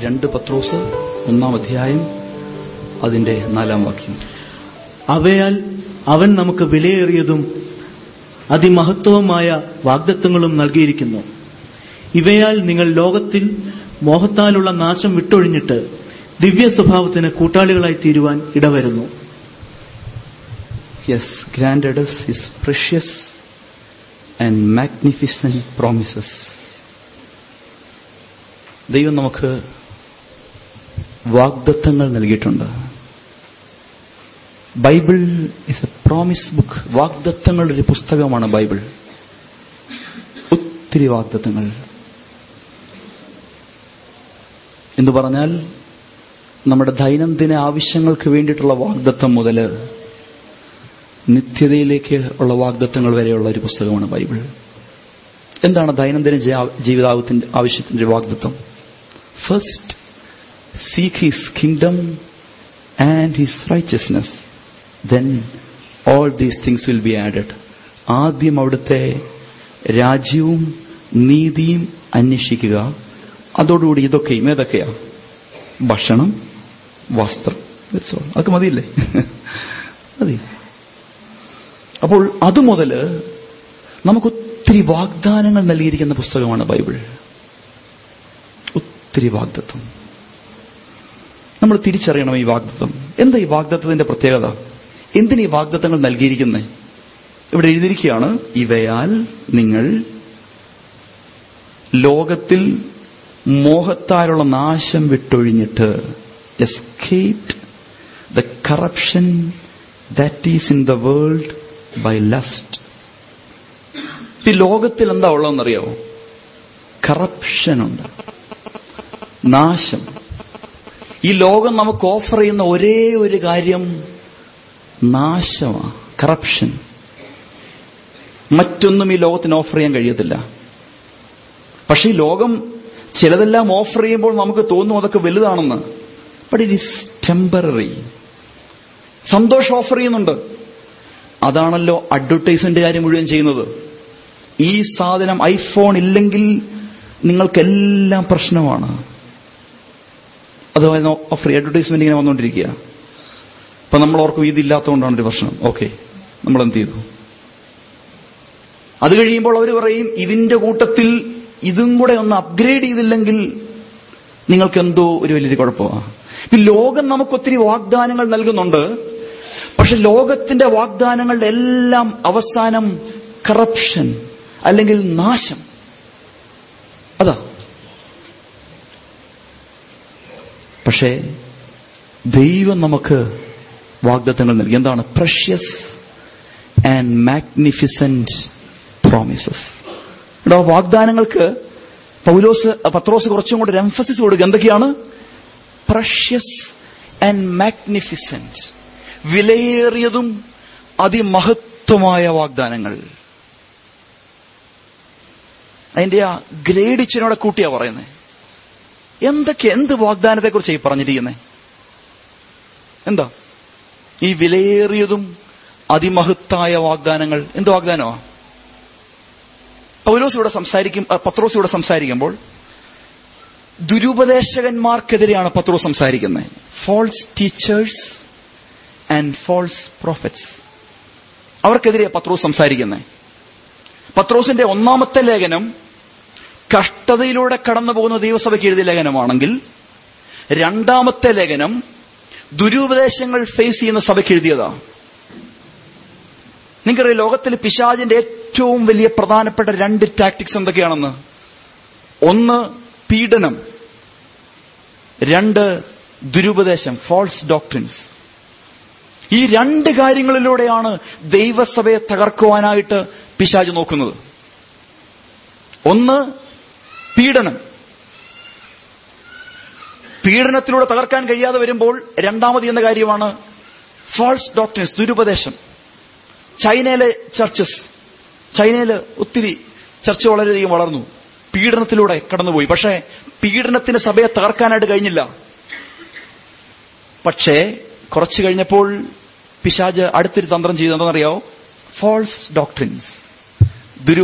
രണ്ട് പത്രോസ് ഒന്നാം അധ്യായം അതിന്റെ നാലാം വാക്യം അവയാൽ അവൻ നമുക്ക് വിലയേറിയതും അതിമഹത്വവുമായ വാഗ്ദത്വങ്ങളും നൽകിയിരിക്കുന്നു ഇവയാൽ നിങ്ങൾ ലോകത്തിൽ മോഹത്താലുള്ള നാശം വിട്ടൊഴിഞ്ഞിട്ട് ദിവ്യ സ്വഭാവത്തിന് കൂട്ടാളികളായി തീരുവാൻ ഇടവരുന്നു yes granted his precious and magnificent promises ദൈവം നമുക്ക് വാഗ്ദത്തങ്ങൾ നൽകിയിട്ടുണ്ട് Bible is a promise book വാഗ്ദത്തങ്ങളുടെ ഒരു പുസ്തകമാണ് ബൈബിൾ ഒത്തിരി വാഗ്ദത്തങ്ങൾ എന്ന് പറഞ്ഞാൽ നമ്മുടെ ദൈനംദിന ആവശ്യങ്ങൾക്ക് വേണ്ടിയിട്ടുള്ള വാഗ്ദത്തം മുതൽ നിത്യതയിലേക്ക് ഉള്ള വാഗ്ദത്തങ്ങൾ വരെയുള്ള ഒരു പുസ്തകമാണ് ബൈബിൾ എന്താണ് ദൈനംദിന ജീവിതാവത്തിന്റെ ആവശ്യത്തിന്റെ വാഗ്ദത്തം first seek his kingdom and his righteousness then all these things will be added ആദ്യം അവിടുത്തെ രാജ്യവും നീതിയും അന്വേഷിക്കുക അതോടുകൂടി ഇതൊക്കെയും ഏതൊക്കെയാ ഭക്ഷണം വസ്ത്രം അതൊക്കെ മതിയില്ലേ മതി അപ്പോൾ അതുമുതൽ നമുക്ക് ഒത്തിരി വാഗ്ദാനങ്ങൾ നൽകിയിരിക്കുന്ന പുസ്തകമാണ് ബൈബിൾ ഒത്തിരി വാഗ്ദത്വം നമ്മൾ തിരിച്ചറിയണം ഈ വാഗ്ദത്വം എന്താ ഈ വാഗ്ദത്വത്തിന്റെ പ്രത്യേകത എന്തിനീ വാഗ്ദത്തങ്ങൾ നൽകിയിരിക്കുന്നത് ഇവിടെ എഴുതിയിരിക്കുകയാണ് ഇവയാൽ നിങ്ങൾ ലോകത്തിൽ മോഹത്താലുള്ള നാശം വിട്ടൊഴിഞ്ഞിട്ട് escaped the corruption that is in the world by lust ഈ ലോകത്തിൽ എന്താ ഉള്ളതെന്നറിയാവോ കറപ്ഷനുണ്ട് നാശം ഈ ലോകം നമുക്ക് ഓഫർ ചെയ്യുന്ന ഒരേ ഒരു കാര്യം നാശമാണ് കറപ്ഷൻ മറ്റൊന്നും ഈ ലോകത്തിന് ഓഫർ ചെയ്യാൻ കഴിയത്തില്ല പക്ഷെ ഈ ലോകം ചിലതെല്ലാം ഓഫർ ചെയ്യുമ്പോൾ നമുക്ക് തോന്നും അതൊക്കെ വലുതാണെന്ന് ബട്ട് ഇറ്റ് ഈസ് ടെമ്പററി സന്തോഷം ഓഫർ ചെയ്യുന്നുണ്ട് അതാണല്ലോ അഡ്വർടൈസ്മെന്റ് കാര്യം മുഴുവൻ ചെയ്യുന്നത് ഈ സാധനം ഐഫോൺ ഇല്ലെങ്കിൽ നിങ്ങൾക്കെല്ലാം പ്രശ്നമാണ് അത് ഫ്രീ അഡ്വർടൈസ്മെന്റ് ഇങ്ങനെ വന്നുകൊണ്ടിരിക്കുക അപ്പൊ നമ്മൾ ഓർക്കും ഇതില്ലാത്തതുകൊണ്ടാണ് ഒരു പ്രശ്നം ഓക്കെ നമ്മൾ എന്ത് ചെയ്തു അത് കഴിയുമ്പോൾ അവർ പറയും ഇതിന്റെ കൂട്ടത്തിൽ ഇതും കൂടെ ഒന്ന് അപ്ഗ്രേഡ് ചെയ്തില്ലെങ്കിൽ നിങ്ങൾക്ക് എന്തോ ഒരു വലിയൊരു കുഴപ്പമാണ് ഈ ലോകം നമുക്കൊത്തിരി വാഗ്ദാനങ്ങൾ നൽകുന്നുണ്ട് പക്ഷെ ലോകത്തിന്റെ വാഗ്ദാനങ്ങളുടെ എല്ലാം അവസാനം കറപ്ഷൻ അല്ലെങ്കിൽ നാശം അതാ പക്ഷേ ദൈവം നമുക്ക് വാഗ്ദത്തങ്ങൾ നൽകി എന്താണ് പ്രഷ്യസ് ആൻഡ് മാഗ്നിഫിസന്റ് പ്രോമിസസ് ഇവിടെ വാഗ്ദാനങ്ങൾക്ക് പൗലോസ് പത്രോസ് കുറച്ചും കൂടെ ഒരു എംഫസിസ് കൊടുക്കുക എന്തൊക്കെയാണ് പ്രഷ്യസ് ആൻഡ് മാഗ്നിഫിസന്റ് വിലയേറിയതും അതിമഹത്വമായ വാഗ്ദാനങ്ങൾ അതിന്റെ ആ ഗ്രേഡ് ഇച്ചിനോടെ കൂട്ടിയാ പറയുന്നത് എന്തൊക്കെ എന്ത് വാഗ്ദാനത്തെക്കുറിച്ച് ഈ പറഞ്ഞിരിക്കുന്നത് എന്താ ഈ വിലയേറിയതും അതിമഹത്തായ വാഗ്ദാനങ്ങൾ എന്ത് വാഗ്ദാനമാ പൗലോസ് ഇവിടെ സംസാരിക്കും പത്രോസ് ഇവിടെ സംസാരിക്കുമ്പോൾ ദുരുപദേശകന്മാർക്കെതിരെയാണ് പത്രോസ് സംസാരിക്കുന്നത് false teachers and false prophets അവർക്കെതിരെ പത്രോസ് സംസാരിക്കുന്നത് പത്രോസിന്റെ ഒന്നാമത്തെ ലേഖനം കഷ്ടതയിലൂടെ കടന്നു പോകുന്ന ദൈവസഭയ്ക്ക് എഴുതിയ ലേഖനമാണെങ്കിൽ രണ്ടാമത്തെ ലേഖനം ദുരുപദേശങ്ങൾ ഫേസ് ചെയ്യുന്ന സഭയ്ക്ക് എഴുതിയതാ നിങ്ങൾക്കറിയാം ലോകത്തിൽ പിശാജിന്റെ ഏറ്റവും വലിയ പ്രധാനപ്പെട്ട രണ്ട് ടാക്ടിക്സ് എന്തൊക്കെയാണെന്ന് ഒന്ന് പീഡനം രണ്ട് ദുരുപദേശം ഫോൾസ് ഡോക്ട്രിൻസ് ഈ രണ്ട് കാര്യങ്ങളിലൂടെയാണ് ദൈവസഭയെ തകർക്കുവാനായിട്ട് പിശാജ് നോക്കുന്നത് ഒന്ന് പീഡനം പീഡനത്തിലൂടെ തകർക്കാൻ കഴിയാതെ വരുമ്പോൾ രണ്ടാമത് എന്ന കാര്യമാണ് ഫാൾസ് ഡോക്ടേഴ്സ് ദുരുപദേശം ചൈനയിലെ ചർച്ചസ് ചൈനയിൽ ഒത്തിരി ചർച്ച വളരെയധികം വളർന്നു പീഡനത്തിലൂടെ കടന്നുപോയി പക്ഷേ പീഡനത്തിന് സഭയെ തകർക്കാനായിട്ട് കഴിഞ്ഞില്ല പക്ഷേ കുറച്ചു കഴിഞ്ഞപ്പോൾ പിശാജ് അടുത്തൊരു തന്ത്രം ചെയ്തു എന്താണെന്നറിയാവോ ഫോൾസ് ഡോക്ട്രിൻസ്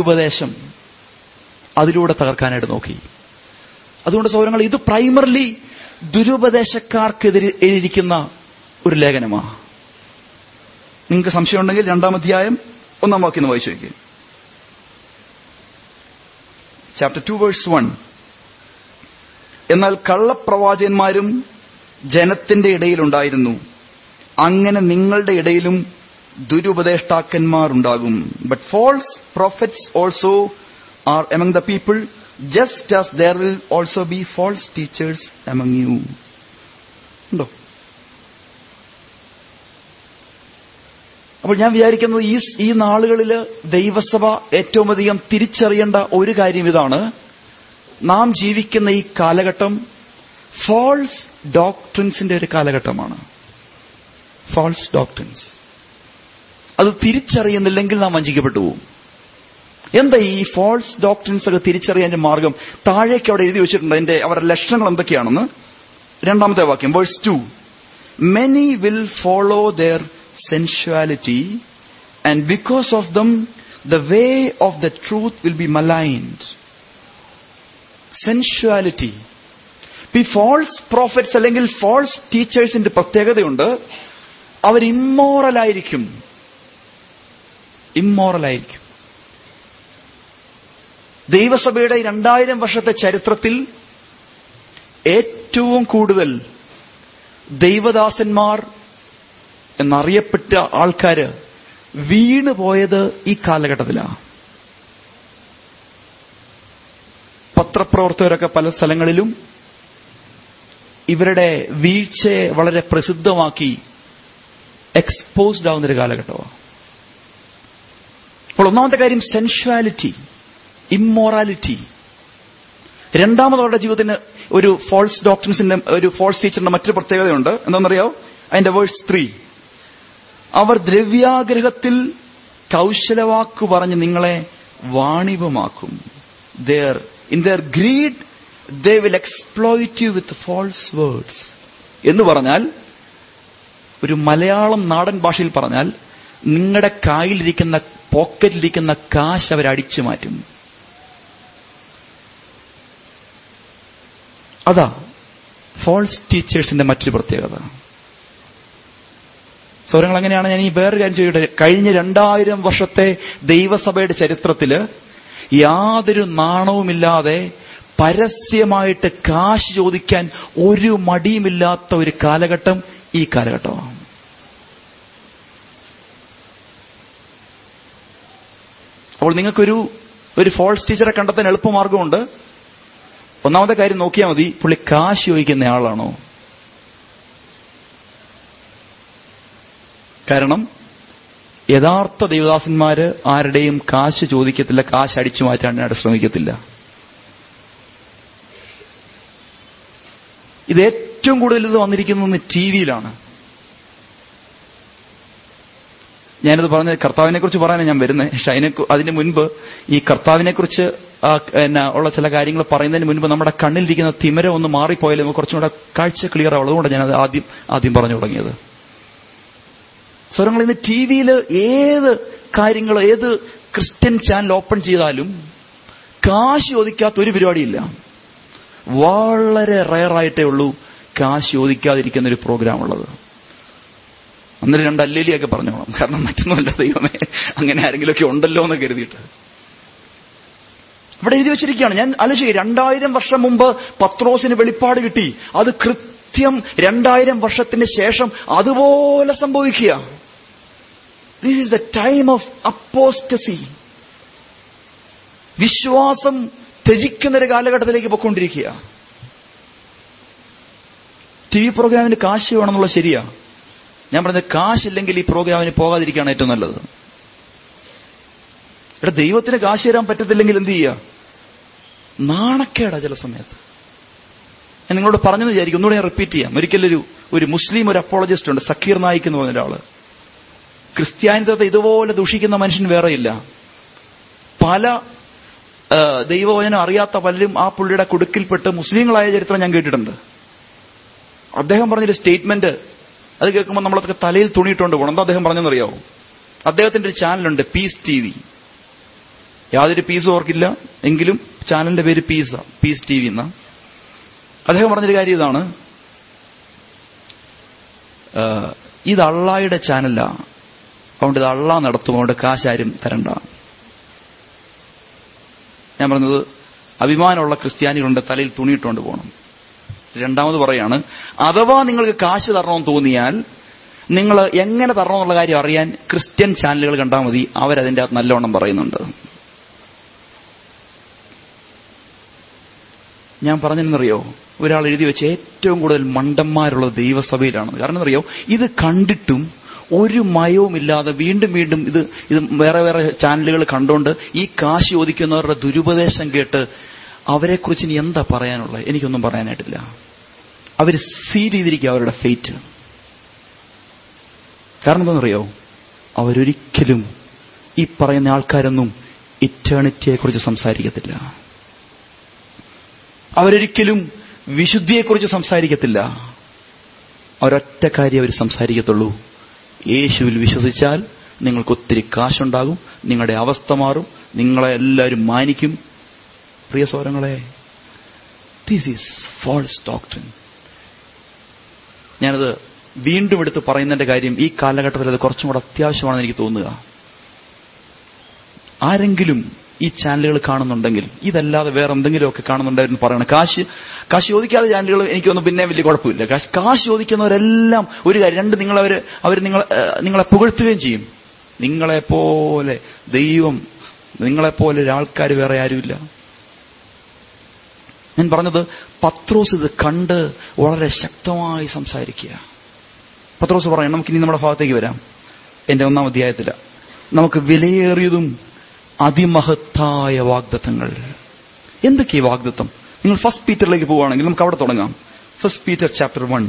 ദുരുപദേശം അതിലൂടെ തകർക്കാനായിട്ട് നോക്കി അതുകൊണ്ട് സൗരങ്ങൾ ഇത് പ്രൈമർലി ദുരുപദേശക്കാർക്കെതിരെ എഴുതിയിരിക്കുന്ന ഒരു ലേഖനമാണ് നിങ്ങൾക്ക് സംശയമുണ്ടെങ്കിൽ രണ്ടാം അധ്യായം ഒന്നാം വാക്യം ഒന്ന് വായിച്ചു നോക്കിയേ ചാപ്റ്റർ ടു വേഴ്സ് വൺ എന്നാൽ കള്ളപ്രവാചകന്മാരും ജനത്തിന്റെ ഇടയിലുണ്ടായിരുന്നു അങ്ങനെ നിങ്ങളുടെ ഇടയിലും ദുരുപദേഷ്ടാക്കന്മാർ ഉണ്ടാകും but false prophets also are among the people just as there will also be false teachers among you ഉണ്ടോ അപ്പോൾ ഞാൻ വിചാരിക്കുന്നത് ഈ ഈ നാളുകളിൽ ദൈവസഭ ഏറ്റവും അധികം തിരിച്ചറിയേണ്ട ഒരു കാര്യം ഇതാണ് നാം ജീവിക്കുന്ന ഈ കാലഘട്ടം ഫോൾസ് ഡോക്ട്രിൻസിന്റെ ഒരു കാലഘട്ടമാണ് ഫോൾസ് ഡോക്ട്രിൻസ് അത് തിരിച്ചറിയുന്നില്ലെങ്കിൽ നാം വഞ്ചിക്കപ്പെട്ടു പോകും എന്താ ഈ ഫോൾസ് ഡോക്ട്രിൻസ് ഒക്കെ തിരിച്ചറിയാൻ മാർഗം താഴേക്ക് അവിടെ എഴുതി വെച്ചിട്ടുണ്ട് അതിന്റെ അവരുടെ ലക്ഷണങ്ങൾ എന്തൊക്കെയാണെന്ന് രണ്ടാമത്തെ വാക്യം verse two many will follow their sensuality and because of them the way of the truth will be maligned sensuality ഈ ഫോൾസ് പ്രോഫിറ്റ്സ് അല്ലെങ്കിൽ ഫോൾസ് ടീച്ചേഴ്സിന്റെ പ്രത്യേകതയുണ്ട് അവർ ഇമ്മോറലായിരിക്കും ഇമ്മോറലായിരിക്കും ദൈവസഭയുടെ രണ്ടായിരം വർഷത്തെ ചരിത്രത്തിൽ ഏറ്റവും കൂടുതൽ ദൈവദാസന്മാർ എന്നറിയപ്പെട്ട ആൾക്കാര് വീണ് പോയത് ഈ കാലഘട്ടത്തിലാണ് പത്രപ്രവർത്തകരൊക്കെ പല സ്ഥലങ്ങളിലും ഇവരുടെ വീഴ്ചയെ വളരെ പ്രസിദ്ധമാക്കി എക്സ്പോസ്ഡ് ആവുന്നൊരു കാലഘട്ടമാണ് അപ്പോൾ ഒന്നാമത്തെ കാര്യം സെൻഷ്വാലിറ്റി ഇമ്മോറാലിറ്റി രണ്ടാമത് അവരുടെ ജീവിതത്തിന് ഒരു ഫോൾസ് ഡോക്ടറിൻസിന്റെ ഒരു ഫോൾസ് ടീച്ചറിന്റെ മറ്റൊരു പ്രത്യേകതയുണ്ട് എന്താണെന്നറിയോ അതിന്റെ വേഴ്സ് ത്രീ അവർ ദ്രവ്യാഗ്രഹത്തിൽ കൗശലവാക്കു പറഞ്ഞ് നിങ്ങളെ വാണിഭമാക്കും their in their greed they will exploit you with false words എന്ന് പറഞ്ഞാൽ ഒരു മലയാളം നാടൻ ഭാഷയിൽ പറഞ്ഞാൽ നിങ്ങളുടെ കായിലിരിക്കുന്ന പോക്കറ്റിലിരിക്കുന്ന കാശ് അവർ അടിച്ചു മാറ്റും അതാ ഫോൾസ് ടീച്ചേഴ്സിന്റെ മറ്റൊരു പ്രത്യേകത സ്വരങ്ങൾ അങ്ങനെയാണ് ഞാൻ ഈ വേറൊരു കാര്യം ചോദിക്കട്ടെ കഴിഞ്ഞ രണ്ടായിരം വർഷത്തെ ദൈവസഭയുടെ ചരിത്രത്തില് യാതൊരു നാണവുമില്ലാതെ പരസ്യമായിട്ട് കാശ് ചോദിക്കാൻ ഒരു മടിയുമില്ലാത്ത ഒരു കാലഘട്ടം ഈ കാലഘട്ടമാണ് അപ്പോൾ നിങ്ങൾക്കൊരു ഒരു ഫോൾസ് ടീച്ചറെ കണ്ടെത്താൻ എളുപ്പമാർഗമുണ്ട് ഒന്നാമത്തെ കാര്യം നോക്കിയാൽ മതി പുള്ളി കാശ് ചോദിക്കുന്ന ആളാണോ കാരണം യഥാർത്ഥ ദൈവദാസന്മാര് ആരുടെയും കാശ് ചോദിക്കത്തില്ല കാശ് അടിച്ചു മാറ്റാനായിട്ട് ശ്രമിക്കത്തില്ല ഇത് ഏറ്റവും കൂടുതൽ ഇത് വന്നിരിക്കുന്നത് ടി വിയിലാണ് ഞാനിത് പറഞ്ഞ കർത്താവിനെ കുറിച്ച് പറയാനാണ് ഞാൻ വരുന്നത് പക്ഷെ അതിനെ അതിന് മുൻപ് ഈ കർത്താവിനെ കുറിച്ച് എന്നാ ഉള്ള ചില കാര്യങ്ങൾ പറയുന്നതിന് മുൻപ് നമ്മുടെ കണ്ണിലിരിക്കുന്ന തിമരം ഒന്ന് മാറിപ്പോയാലും നമുക്ക് കുറച്ചും കൂടെ കാഴ്ച ക്ലിയർ ആവും അതുകൊണ്ട് ഞാനത് ആദ്യം ആദ്യം പറഞ്ഞു തുടങ്ങിയത് സ്വരങ്ങൾ ഇന്ന് ടി വിയിൽ ഏത് കാര്യങ്ങൾ ഏത് ക്രിസ്ത്യൻ ചാനൽ ഓപ്പൺ ചെയ്താലും കാശ് ചോദിക്കാത്ത ഒരു പരിപാടിയില്ല വളരെ റയറായിട്ടേ ഉള്ളൂ കാശ് ചോദിക്കാതിരിക്കുന്ന ഒരു പ്രോഗ്രാം ഉള്ളത് അന്നേരം രണ്ട് അല്ലേലിയൊക്കെ പറഞ്ഞോളാം കാരണം മറ്റൊന്നുമല്ല ദൈവമേ അങ്ങനെ ആരെങ്കിലുമൊക്കെ ഉണ്ടല്ലോ എന്ന് കരുതിയിട്ട് ഇവിടെ എഴുതി വെച്ചിരിക്കുകയാണ് ഞാൻ ആലോചിക്കുക രണ്ടായിരം വർഷം മുമ്പ് പത്രോസിന് വെളിപ്പാട് കിട്ടി അത് കൃത്യം രണ്ടായിരം വർഷത്തിന് ശേഷം അതുപോലെ സംഭവിക്കുക this is the time of apostasy വിശ്വാസം ത്യജിക്കുന്ന ഒരു കാലഘട്ടത്തിലേക്ക് പൊയ്ക്കൊണ്ടിരിക്കുക ടി വി പ്രോഗ്രാമിന് കാശ് വേണമെന്നുള്ള ശരിയാ ഞാൻ പറഞ്ഞത് കാശില്ലെങ്കിൽ ഈ പ്രോഗ്രാമിന് പോകാതിരിക്കുകയാണ് ഏറ്റവും നല്ലത് ഇവിടെ ദൈവത്തിന് കാശ് തരാൻ പറ്റത്തില്ലെങ്കിൽ എന്ത് ചെയ്യുക നാണക്കേടാ ചില സമയത്ത് ഞാൻ നിങ്ങളോട് പറഞ്ഞെന്ന് വിചാരിക്കും ഒന്നുകൂടെ ഞാൻ റിപ്പീറ്റ് ചെയ്യാം ഒരിക്കലൊരു ഒരു മുസ്ലിം ഒരു അപ്പോളജിസ്റ്റ് ഉണ്ട് സക്കീർ നായിക് എന്ന് പറഞ്ഞ ഒരാള് ക്രിസ്ത്യാനിത്വത്തെ ഇതുപോലെ ദൂഷിക്കുന്ന മനുഷ്യൻ വേറെയില്ല പല ദൈവവചനം അറിയാത്ത പലരും ആ പുള്ളിയുടെ കുടുക്കിൽപ്പെട്ട് മുസ്ലിങ്ങളായ ചരിത്രം ഞാൻ കേട്ടിട്ടുണ്ട് അദ്ദേഹം പറഞ്ഞൊരു സ്റ്റേറ്റ്മെന്റ് അത് കേൾക്കുമ്പോൾ നമ്മളതൊക്കെ തലയിൽ തുണിയിട്ടുകൊണ്ട് പോകണം എന്താ അദ്ദേഹം പറഞ്ഞെന്നറിയാവോ അദ്ദേഹത്തിന്റെ ഒരു ചാനലുണ്ട് പീസ് ടി വി യാതൊരു പീസും ഓർക്കില്ല എങ്കിലും ചാനലിന്റെ പേര് പീസ പീസ് ടി വി എന്ന അദ്ദേഹം പറഞ്ഞൊരു കാര്യം ഇതാണ് ആ, ഇത് അള്ളായുടെ ചാനലാ അതുകൊണ്ട് ഇത് അള്ളാ നടത്തും അതുകൊണ്ട് കാശാരും തരണ്ട ഞാൻ പറഞ്ഞത് അഭിമാനമുള്ള ക്രിസ്ത്യാനികളുണ്ട് തലയിൽ തുണിയിട്ടുകൊണ്ട് പോകണം രണ്ടാമത് പറയാണ് അഥവാ നിങ്ങൾക്ക് കാശ് തരണമെന്ന് തോന്നിയാൽ നിങ്ങൾ എങ്ങനെ തരണമെന്നുള്ള കാര്യം അറിയാൻ ക്രിസ്ത്യൻ ചാനലുകൾ കണ്ടാൽ മതി അവരതിൻ്റെ അകത്ത് നല്ലവണ്ണം പറയുന്നുണ്ട് ഞാൻ പറഞ്ഞെന്നറിയോ ഒരാൾ എഴുതി വെച്ച് ഏറ്റവും കൂടുതൽ മണ്ടന്മാരുള്ളത് ദൈവസഭയിലാണ് കാരണം അറിയോ ഇത് കണ്ടിട്ടും ഒരു മയവുമില്ലാതെ വീണ്ടും വീണ്ടും ഇത് ഇത് വേറെ വേറെ ചാനലുകൾ കണ്ടുകൊണ്ട് ഈ കാശ് ചോദിക്കുന്നവരുടെ ദുരുപദേശം കേട്ട് അവരെക്കുറിച്ച് ഇനി എന്താ പറയാനുള്ളത് എനിക്കൊന്നും പറയാനായിട്ടില്ല അവർ സീൽ ചെയ്തിരിക്കുക അവരുടെ ഫെയ്റ്റ് കാരണം എന്താണെന്നറിയോ അവരൊരിക്കലും ഈ പറയുന്ന ആൾക്കാരൊന്നും ഇറ്റേണിറ്റിയെക്കുറിച്ച് സംസാരിക്കത്തില്ല അവരൊരിക്കലും വിശുദ്ധിയെക്കുറിച്ച് സംസാരിക്കത്തില്ല അവരൊറ്റ കാര്യം അവർ സംസാരിക്കത്തുള്ളൂ യേശുവിൽ വിശ്വസിച്ചാൽ നിങ്ങൾക്ക് ഒത്തിരി കാശുണ്ടാകും നിങ്ങളുടെ അവസ്ഥ മാറും നിങ്ങളെ എല്ലാവരും മാനിക്കും പ്രിയ സൗരങ്ങളെ ദിസ് ഈസ് ഫോൾസ് ഡോക്ടറിൻ ഞാനത് വീണ്ടും എടുത്ത് പറയുന്നതിന്റെ കാര്യം ഈ കാലഘട്ടത്തിൽ അത് കുറച്ചും കൂടെ അത്യാവശ്യമാണെന്ന് എനിക്ക് തോന്നുക ആരെങ്കിലും ഈ ചാനലുകൾ കാണുന്നുണ്ടെങ്കിൽ ഇതല്ലാതെ വേറെ എന്തെങ്കിലുമൊക്കെ കാണുന്നുണ്ടായിരുന്നു പറയണം കാശ് കാശ് ചോദിക്കാതെ ചാനലുകൾ എനിക്കൊന്നും പിന്നെ വലിയ കുഴപ്പമില്ല കാശ് കാശ് ചോദിക്കുന്നവരെല്ലാം ഒരു കാര്യം രണ്ട് നിങ്ങളവർ അവർ നിങ്ങളെ ഏഹ്, നിങ്ങളെ പുകഴ്ത്തുകയും ചെയ്യും നിങ്ങളെപ്പോലെ ദൈവം നിങ്ങളെപ്പോലെ ഒരാൾക്കാർ വേറെ ആരുമില്ല ഞാൻ പറഞ്ഞത് പത്രോസ് ഇത് കണ്ട് വളരെ ശക്തമായി സംസാരിക്കുക പത്രോസ് പറയണം നമുക്കിനി നമ്മുടെ ഭാഗത്തേക്ക് വരാം എന്റെ ഒന്നാം അധ്യായത്തില നമുക്ക് വിലയേറിയതും അതിമഹത്തായ വാഗ്ദത്തങ്ങൾ എന്തൊക്കെയാ വാഗ്ദത്തം നിങ്ങൾ ഫസ്റ്റ് പീറ്ററിലേക്ക് പോവുകയാണെങ്കിൽ നമുക്ക് അവിടെ തുടങ്ങാം first Peter chapter one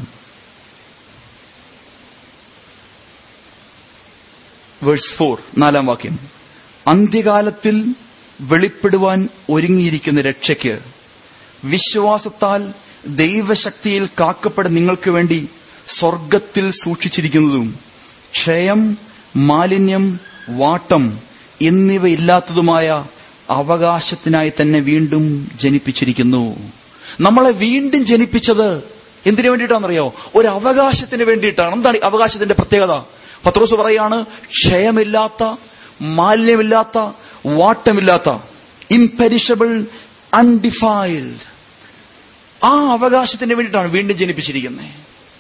verse four നാലാം വാക്യം അന്ത്യകാലത്തിൽ വെളിപ്പെടുവാൻ ഒരുങ്ങിയിരിക്കുന്ന രക്ഷയ്ക്ക് വിശ്വാസത്താൽ ദൈവശക്തിയിൽ കാക്കപ്പെടുന്ന നിങ്ങൾക്ക് വേണ്ടി സ്വർഗത്തിൽ സൂക്ഷിച്ചിരിക്കുന്നതും ക്ഷയം മാലിന്യം വാട്ടം എന്നിവയില്ലാത്തതുമായ അവകാശത്തിനായി തന്നെ വീണ്ടും ജനിപ്പിച്ചിരിക്കുന്നു നമ്മളെ വീണ്ടും ജനിപ്പിച്ചത് എന്തിനു വേണ്ടിയിട്ടാണെന്നറിയോ ഒരു അവകാശത്തിന് വേണ്ടിയിട്ടാണ് എന്താണ് ഈ അവകാശത്തിന്റെ പ്രത്യേകത പത്രോസ് പറയാണ് ക്ഷയമില്ലാത്ത മാലിന്യമില്ലാത്ത വാട്ടമില്ലാത്ത ഇംപെരിഷബിൾ അൺഡിഫൈൽഡ് ആ അവകാശത്തിന് വേണ്ടിയിട്ടാണ് വീണ്ടും ജനിപ്പിച്ചിരിക്കുന്നത്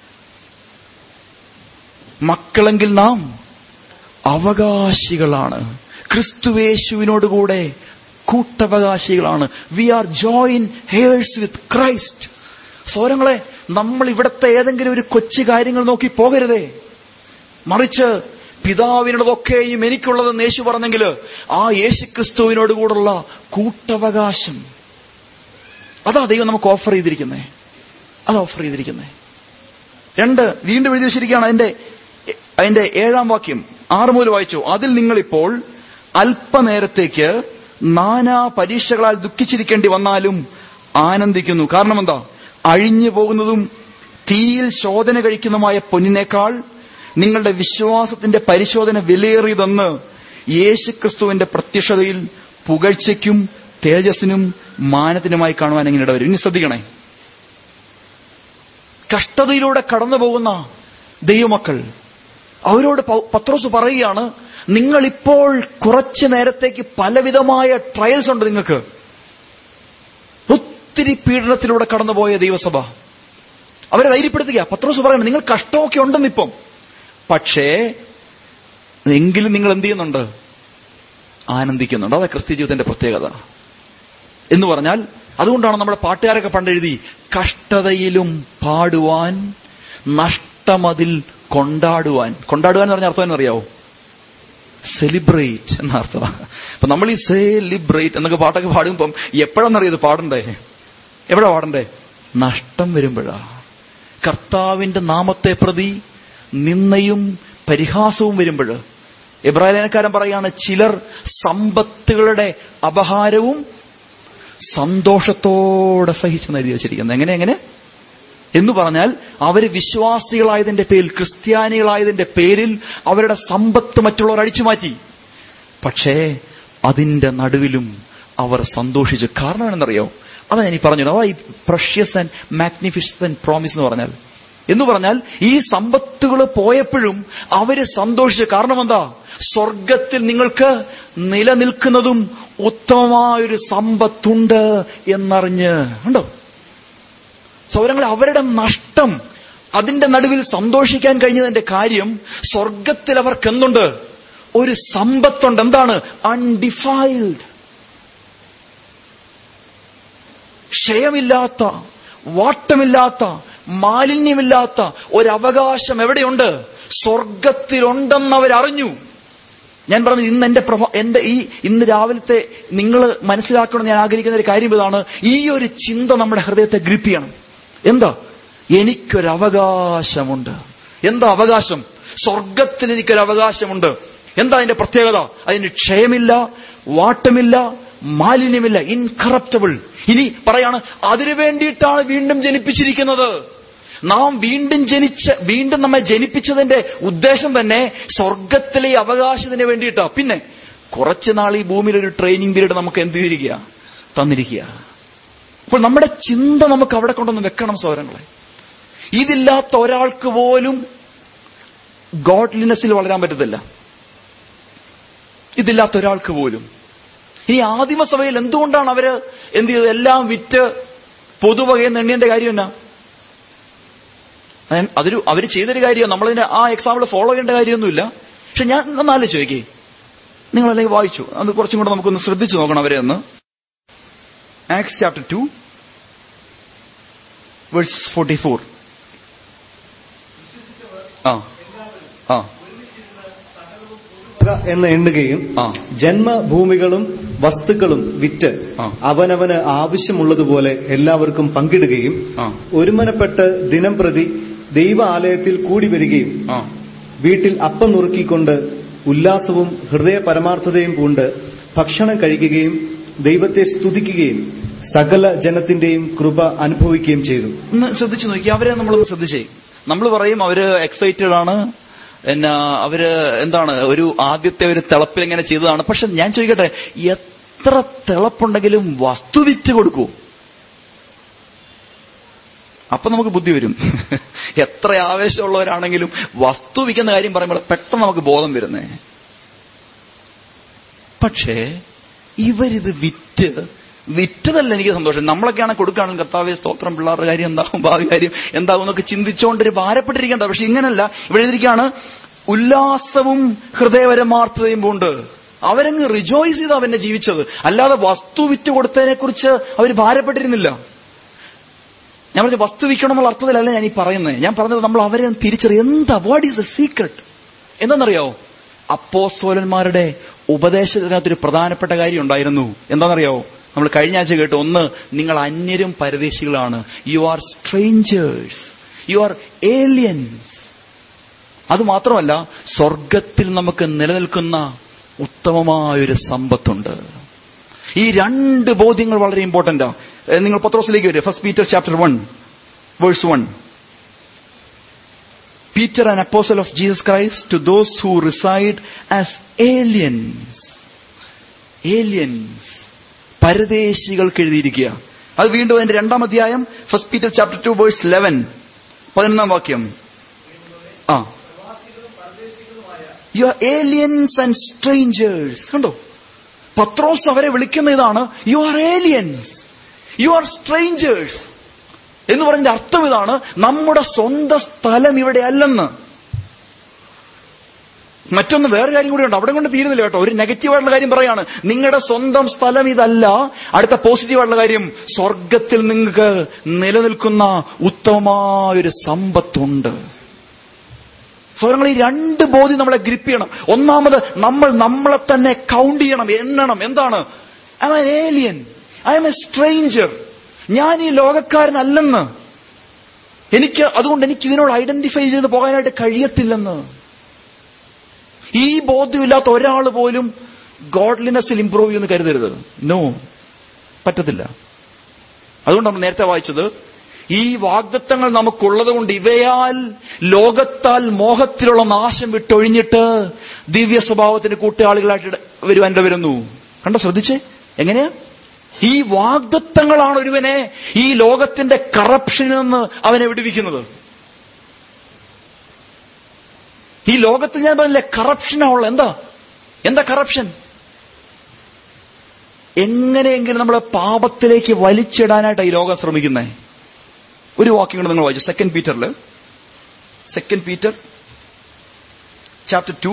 മക്കളെങ്കിൽ നാം അവകാശികളാണ് ക്രിസ്തുവേശുവിനോടുകൂടെ കൂട്ടവകാശികളാണ് we are join heirs with Christ സോരങ്ങളെ നമ്മൾ ഇവിടുത്തെ ഏതെങ്കിലും ഒരു കൊച്ചു കാര്യങ്ങൾ നോക്കി പോകരുതേ മറിച്ച് പിതാവിനുള്ളതൊക്കെയും എനിക്കുള്ളതെന്ന് യേശു പറഞ്ഞെങ്കിൽ ആ യേശു ക്രിസ്തുവിനോട് കൂടെയുള്ള കൂട്ടവകാശം അതാ ദൈവം നമുക്ക് ഓഫർ ചെയ്തിരിക്കുന്നേ അത് ഓഫർ ചെയ്തിരിക്കുന്നേ രണ്ട് വീണ്ടും എഴുതി വെച്ചിരിക്കുകയാണ് അതിന്റെ അതിന്റെ ഏഴാം വാക്യം ആറ് മുതൽ വായിച്ചു അതിൽ നിങ്ങളിപ്പോൾ അല്പനേരത്തേക്ക് നാനാ പരീക്ഷകളാൽ ദുഃഖിച്ചിരിക്കേണ്ടി വന്നാലും ആനന്ദിക്കുന്നു കാരണം എന്താ അഴിഞ്ഞു പോകുന്നതും തീയിൽ ശോധന കഴിക്കുന്നതുമായ പൊന്നിനേക്കാൾ നിങ്ങളുടെ വിശ്വാസത്തിന്റെ പരിശോധന വിലയേറിയതെന്ന് യേശുക്രിസ്തുവിന്റെ പ്രത്യക്ഷതയിൽ പുകഴ്ചയ്ക്കും തേജസ്സിനും മാനത്തിനുമായി കാണുവാൻ എങ്ങനെ ഇടവരും ഇനി ശ്രദ്ധിക്കണേ കഷ്ടതയിലൂടെ കടന്നു പോകുന്ന ദൈവമക്കൾ അവരോട് പൗ- പത്രോസ് പറയുകയാണ് നിങ്ങൾ ഇപ്പോൾ കുറച്ചു നേരത്തേക്ക് പലവിധമായ ട്രയൽസ് ഉണ്ട് നിങ്ങൾക്ക് ഒത്തിരി പീഡനത്തിലൂടെ കടന്നുപോയ ദൈവസഭ അവരെ ധൈര്യപ്പെടുത്തുക പത്രോസ് പറയണം നിങ്ങൾ കഷ്ടമൊക്കെ ഉണ്ടെന്നിപ്പം പക്ഷേ എങ്കിലും നിങ്ങൾ എന്ത് ചെയ്യുന്നുണ്ട് ആനന്ദിക്കുന്നുണ്ട് അതാ ക്രിസ്ത്യ ജീവിതത്തിന്റെ പ്രത്യേകത എന്ന് പറഞ്ഞാൽ അതുകൊണ്ടാണ് നമ്മുടെ പാട്ടുകാരൊക്കെ പണ്ട് എഴുതി കഷ്ടതയിലും പാടുവാൻ നഷ്ടമതിൽ കൊണ്ടാടുവാൻ കൊണ്ടാടുവാൻ എന്ന് പറഞ്ഞ അർത്ഥം എന്നറിയാവോ സെലിബ്രേറ്റ് എന്ന അർത്ഥം അപ്പൊ നമ്മൾ ഈ സെലിബ്രേറ്റ് എന്നൊക്കെ പാട്ടൊക്കെ പാടുമ്പം എപ്പോഴാണെന്നറിയത് പാടണ്ടേ എവിടെ പാടണ്ടേ നഷ്ടം വരുമ്പോഴാ കർത്താവിന്റെ നാമത്തെ പ്രതി നിന്നയും പരിഹാസവും വരുമ്പോൾ എബ്രാഹിലേനക്കാരൻ പറയാണ് ചിലർ സമ്പത്തുകളുടെ അപഹാരവും സന്തോഷത്തോടെ സഹിച്ചെന്ന് എഴുതി വെച്ചിരിക്കുന്നത് എങ്ങനെ എങ്ങനെ എന്ന് പറഞ്ഞാൽ അവര് വിശ്വാസികളായതിന്റെ പേരിൽ ക്രിസ്ത്യാനികളായതിന്റെ പേരിൽ അവരുടെ സമ്പത്ത് മറ്റുള്ളവർ അടിച്ചു മാറ്റി പക്ഷേ അതിന്റെ നടുവിലും അവർ സന്തോഷിച്ചു കാരണം എന്നറിയോ അതാ ഞാൻ ഈ പറഞ്ഞു അതാ ഈ precious and magnificent and promise എന്ന് പറഞ്ഞാൽ എന്ന് പറഞ്ഞാൽ ഈ സമ്പത്തുകൾ പോയപ്പോഴും അവര് സന്തോഷിച്ചു കാരണം എന്താ സ്വർഗത്തിൽ നിങ്ങൾക്ക് നിലനിൽക്കുന്നതും ഉത്തമമായൊരു സമ്പത്തുണ്ട് എന്നറിഞ്ഞ് ഉണ്ടോ സൗരങ്ങൾ അവരുടെ നഷ്ടം അതിന്റെ നടുവിൽ സന്തോഷിക്കാൻ കഴിഞ്ഞതിന്റെ കാര്യം സ്വർഗത്തിൽ അവർക്ക് എന്തുണ്ട് ഒരു സമ്പത്തുണ്ട് എന്താണ് അൺഡിഫൈൽഡ് ക്ഷയമില്ലാത്ത വാട്ടമില്ലാത്ത മാലിന്യമില്ലാത്ത ഒരവകാശം എവിടെയുണ്ട് സ്വർഗത്തിലുണ്ടെന്ന് അവരറിഞ്ഞു ഞാൻ പറഞ്ഞു ഇന്ന് എന്റെ പ്രഭ എന്റെ ഈ ഇന്ന് രാവിലത്തെ നിങ്ങൾ മനസ്സിലാക്കണം ഞാൻ ആഗ്രഹിക്കുന്ന ഒരു കാര്യം ഇതാണ് ഈ ഒരു ചിന്ത നമ്മുടെ ഹൃദയത്തെ ഗ്രിപ്പ് ചെയ്യണം എന്താ എനിക്കൊരു അവകാശമുണ്ട് എന്താ അവകാശം സ്വർഗത്തിൽ എനിക്കൊരു അവകാശമുണ്ട് എന്താ അതിന്റെ പ്രത്യേകത അതിന് ക്ഷയമില്ല വാട്ടമില്ല മാലിന്യമില്ല ഇൻകറപ്റ്റബിൾ ഇനി പറയാണ് അതിനു വേണ്ടിയിട്ടാണ് വീണ്ടും ജനിപ്പിച്ചിരിക്കുന്നത് നാം വീണ്ടും ജനിച്ച് വീണ്ടും നമ്മെ ജനിപ്പിച്ചതിന്റെ ഉദ്ദേശം തന്നെ സ്വർഗത്തിലെ ഈ അവകാശത്തിന് വേണ്ടിയിട്ടാ പിന്നെ കുറച്ചു നാൾ ഈ ഭൂമിയിൽ ഒരു ട്രെയിനിങ് പീരീഡ് നമുക്ക് എന്ത് ചെയ്തിരിക്കുക തന്നിരിക്കുക അപ്പോൾ നമ്മുടെ ചിന്ത നമുക്ക് അവിടെ കൊണ്ടൊന്ന് വെക്കണം സൗരങ്ങളെ ഇതില്ലാത്ത ഒരാൾക്ക് പോലും ഗോഡ്ലിനെസ്സിൽ വളരാൻ പറ്റത്തില്ല ഇതില്ലാത്ത ഒരാൾക്ക് പോലും ഇനി ആദിമസഭയിൽ എന്തുകൊണ്ടാണ് അവര് എന്ത് ചെയ്തത് എല്ലാം വിറ്റ് പൊതുവകയെന്ന് എണ്ണിയന്റെ കാര്യം എന്നാ അതായത് അതൊരു അവർ ചെയ്തൊരു കാര്യം നമ്മളതിന്റെ ആ എക്സാമ്പിൾ ഫോളോ ചെയ്യേണ്ട കാര്യമൊന്നുമില്ല പക്ഷെ ഞാൻ ഒന്നാല് ചോദിക്കേ നിങ്ങൾ അല്ലെങ്കിൽ വായിച്ചു അത് കുറച്ചും കൂടെ നമുക്കൊന്ന് ശ്രദ്ധിച്ചു നോക്കണം അവരെ ഒന്ന് Acts chapter two verse forty four ആ ആ എന്ന് എണ്ണുകയും ആ. ജന്മഭൂമികളും വസ്തുക്കളും വിറ്റ് ആ. അവനവന് ആവശ്യമുള്ളതുപോലെ എല്ലാവർക്കും പങ്കിടുകയും ആ. ഒരുമനപ്പെട്ട് ദിനം പ്രതി ദൈവ ആലയത്തിൽ കൂടി വരികയും ആ വീട്ടിൽ അപ്പം നുറുക്കിക്കൊണ്ട് ഉല്ലാസവും ഹൃദയ പരമാർത്ഥതയും പൂണ്ട് ഭക്ഷണം കഴിക്കുകയും ദൈവത്തെ സ്തുതിക്കുകയും സകല ജനത്തിന്റെയും കൃപ അനുഭവിക്കുകയും ചെയ്തു ഒന്ന് ശ്രദ്ധിച്ചു നോക്കി അവരെ നമ്മളൊന്ന് ശ്രദ്ധിച്ചേ നമ്മൾ പറയും അവര് എക്സൈറ്റഡ് ആണ് എന്നാ അവര് എന്താണ് ഒരു ആദ്യത്തെ ഒരു തിളപ്പിൽ ഇങ്ങനെ ചെയ്തതാണ് പക്ഷെ ഞാൻ ചോദിക്കട്ടെ എത്ര തിളപ്പുണ്ടെങ്കിലും വസ്തു വിറ്റ് കൊടുക്കൂ അപ്പൊ നമുക്ക് ബുദ്ധി വരും എത്ര ആവേശമുള്ളവരാണെങ്കിലും വസ്തു വിൽക്കുന്ന കാര്യം പറയുമ്പോൾ പെട്ടെന്ന് നമുക്ക് ബോധം വരുന്നേ പക്ഷേ ഇവരിത് വിറ്റ് വിറ്റതല്ല എനിക്ക് സന്തോഷം നമ്മളൊക്കെയാണ് കൊടുക്കുകയാണെങ്കിൽ കർത്താവെ സ്തോത്രം പിള്ളേരുടെ കാര്യം എന്താകും ഭാവി കാര്യം എന്താകും എന്നൊക്കെ ചിന്തിച്ചുകൊണ്ട് ഒരു ഭാരപ്പെട്ടിരിക്കേണ്ട പക്ഷെ ഇങ്ങനല്ല ഇവിടെ എഴുതിയിരിക്കുകയാണ് ഉല്ലാസവും ഹൃദയപരമാർത്ഥതയും കൊണ്ട് അവരങ്ങ് റിജോയ്സ് ചെയ്ത് അവനെ ജീവിച്ചത് അല്ലാതെ വസ്തു വിറ്റ് കൊടുത്തതിനെ കുറിച്ച് അവർ ഭാരപ്പെട്ടിരുന്നില്ല ഞാൻ പറഞ്ഞ വസ്തു വിൽക്കണമെന്നുള്ള അർത്ഥത്തിലല്ല ഞാൻ ഈ പറയുന്നത് ഞാൻ പറഞ്ഞത് നമ്മൾ അവരെ ഒന്ന് തിരിച്ചറിയും എന്താ വാട്ട് ഈസ് ദ സീക്രട്ട് എന്താണെന്നറിയാവോ അപ്പോസ്തോലന്മാരുടെ ഉപദേശത്തിനകത്തൊരു പ്രധാനപ്പെട്ട കാര്യം ഉണ്ടായിരുന്നു എന്താണെന്നറിയാവോ നമ്മൾ കഴിഞ്ഞ ആഴ്ച കേട്ടു ഒന്ന് നിങ്ങൾ അന്യരും പരദേശികളാണ് you are strangers you are aliens അത് മാത്രമല്ല സ്വർഗത്തിൽ നമുക്ക് നിലനിൽക്കുന്ന ഉത്തമമായൊരു സമ്പത്തുണ്ട് ഈ രണ്ട് ബോധ്യങ്ങൾ വളരെ ഇമ്പോർട്ടന്റാ ഏഹ് നിങ്ങൾ പത്രോസിലേക്ക് വരിക first Peter chapter one verse one Peter, an apostle of Jesus Christ, to those who reside as aliens. Aliens. പരദേശികൾക്ക് എഴുതിയിരിക്കുക അത് വീണ്ടും അതിന്റെ രണ്ടാം അധ്യായം first Peter chapter two verse eleven പതിനൊന്നാം വാക്യം ആ you are aliens and strangers കണ്ടോ പത്രോസ് അവരെ വിളിക്കുന്ന ഇതാണ് you are aliens you are strangers എന്ന് പറഞ്ഞതിന്റെ അർത്ഥം ഇതാണ് നമ്മുടെ സ്വന്തം സ്ഥലം ഇവിടെ അല്ലെന്ന് മറ്റൊന്ന് വേറെ കാര്യം കൂടിയുണ്ട് അവിടെ കൊണ്ട് തീരുന്നില്ല കേട്ടോ ഒരു നെഗറ്റീവായിട്ടുള്ള കാര്യം പറയാണ് നിങ്ങളുടെ സ്വന്തം സ്ഥലം ഇതല്ല അടുത്ത പോസിറ്റീവായിട്ടുള്ള കാര്യം സ്വർഗത്തിൽ നിങ്ങൾക്ക് നിലനിൽക്കുന്ന ഉത്തമമായൊരു സമ്പത്തുണ്ട് സ്വരങ്ങൾ ഈ രണ്ട് ബോധ്യം നമ്മളെ ഗ്രിപ്പ് ചെയ്യണം ഒന്നാമത് നമ്മൾ നമ്മളെ തന്നെ കൗണ്ട് ചെയ്യണം എണ്ണണം എന്താണ് I'm alien I M a stranger ഞാൻ ഈ ലോകക്കാരനല്ലെന്ന് എനിക്ക് അതുകൊണ്ട് എനിക്ക് ഇതിനോട് ഐഡന്റിഫൈ ചെയ്ത് പോകാനായിട്ട് കഴിയത്തില്ലെന്ന് ഈ ബോധ്യമില്ലാത്ത ഒരാൾ പോലും ഗോഡ്ലിനെസ്സിൽ ഇംപ്രൂവ് ചെയ്യുമെന്ന് കരുതരുത് നോ പറ്റത്തില്ല അതുകൊണ്ട് നമ്മൾ നേരത്തെ വായിച്ചത് ഈ വാഗ്ദത്തങ്ങൾ നമുക്കുള്ളത് കൊണ്ട് ഇവയാൽ ലോകത്താൽ മോഹത്തിലുള്ള നാശം വിട്ടൊഴിഞ്ഞിട്ട് ദിവ്യ സ്വഭാവത്തിന് കൂട്ടാളികളായിട്ട് വരുവാൻ വരുന്നു കണ്ടോ ശ്രദ്ധിച്ചേ എങ്ങനെയാ ഈ വാഗ്ദത്തങ്ങളാണ് ഒരുവനെ ഈ ലോകത്തിന്റെ കറപ്ഷനിൽ നിന്ന് അവനെ വിടുവിക്കുന്നത് ഈ ലോകത്തിൽ ഞാൻ പറഞ്ഞില്ലേ കറപ്ഷനാണുള്ള എന്താ എന്താ കറപ്ഷൻ എങ്ങനെയെങ്കിലും നമ്മളെ പാപത്തിലേക്ക് വലിച്ചിടാനായിട്ട് ഈ ലോകം ശ്രമിക്കുന്നത് ഒരു വാക്യം കൂടെ നിങ്ങൾ വായിച്ചു സെക്കൻഡ് പീറ്ററിൽ second Peter chapter two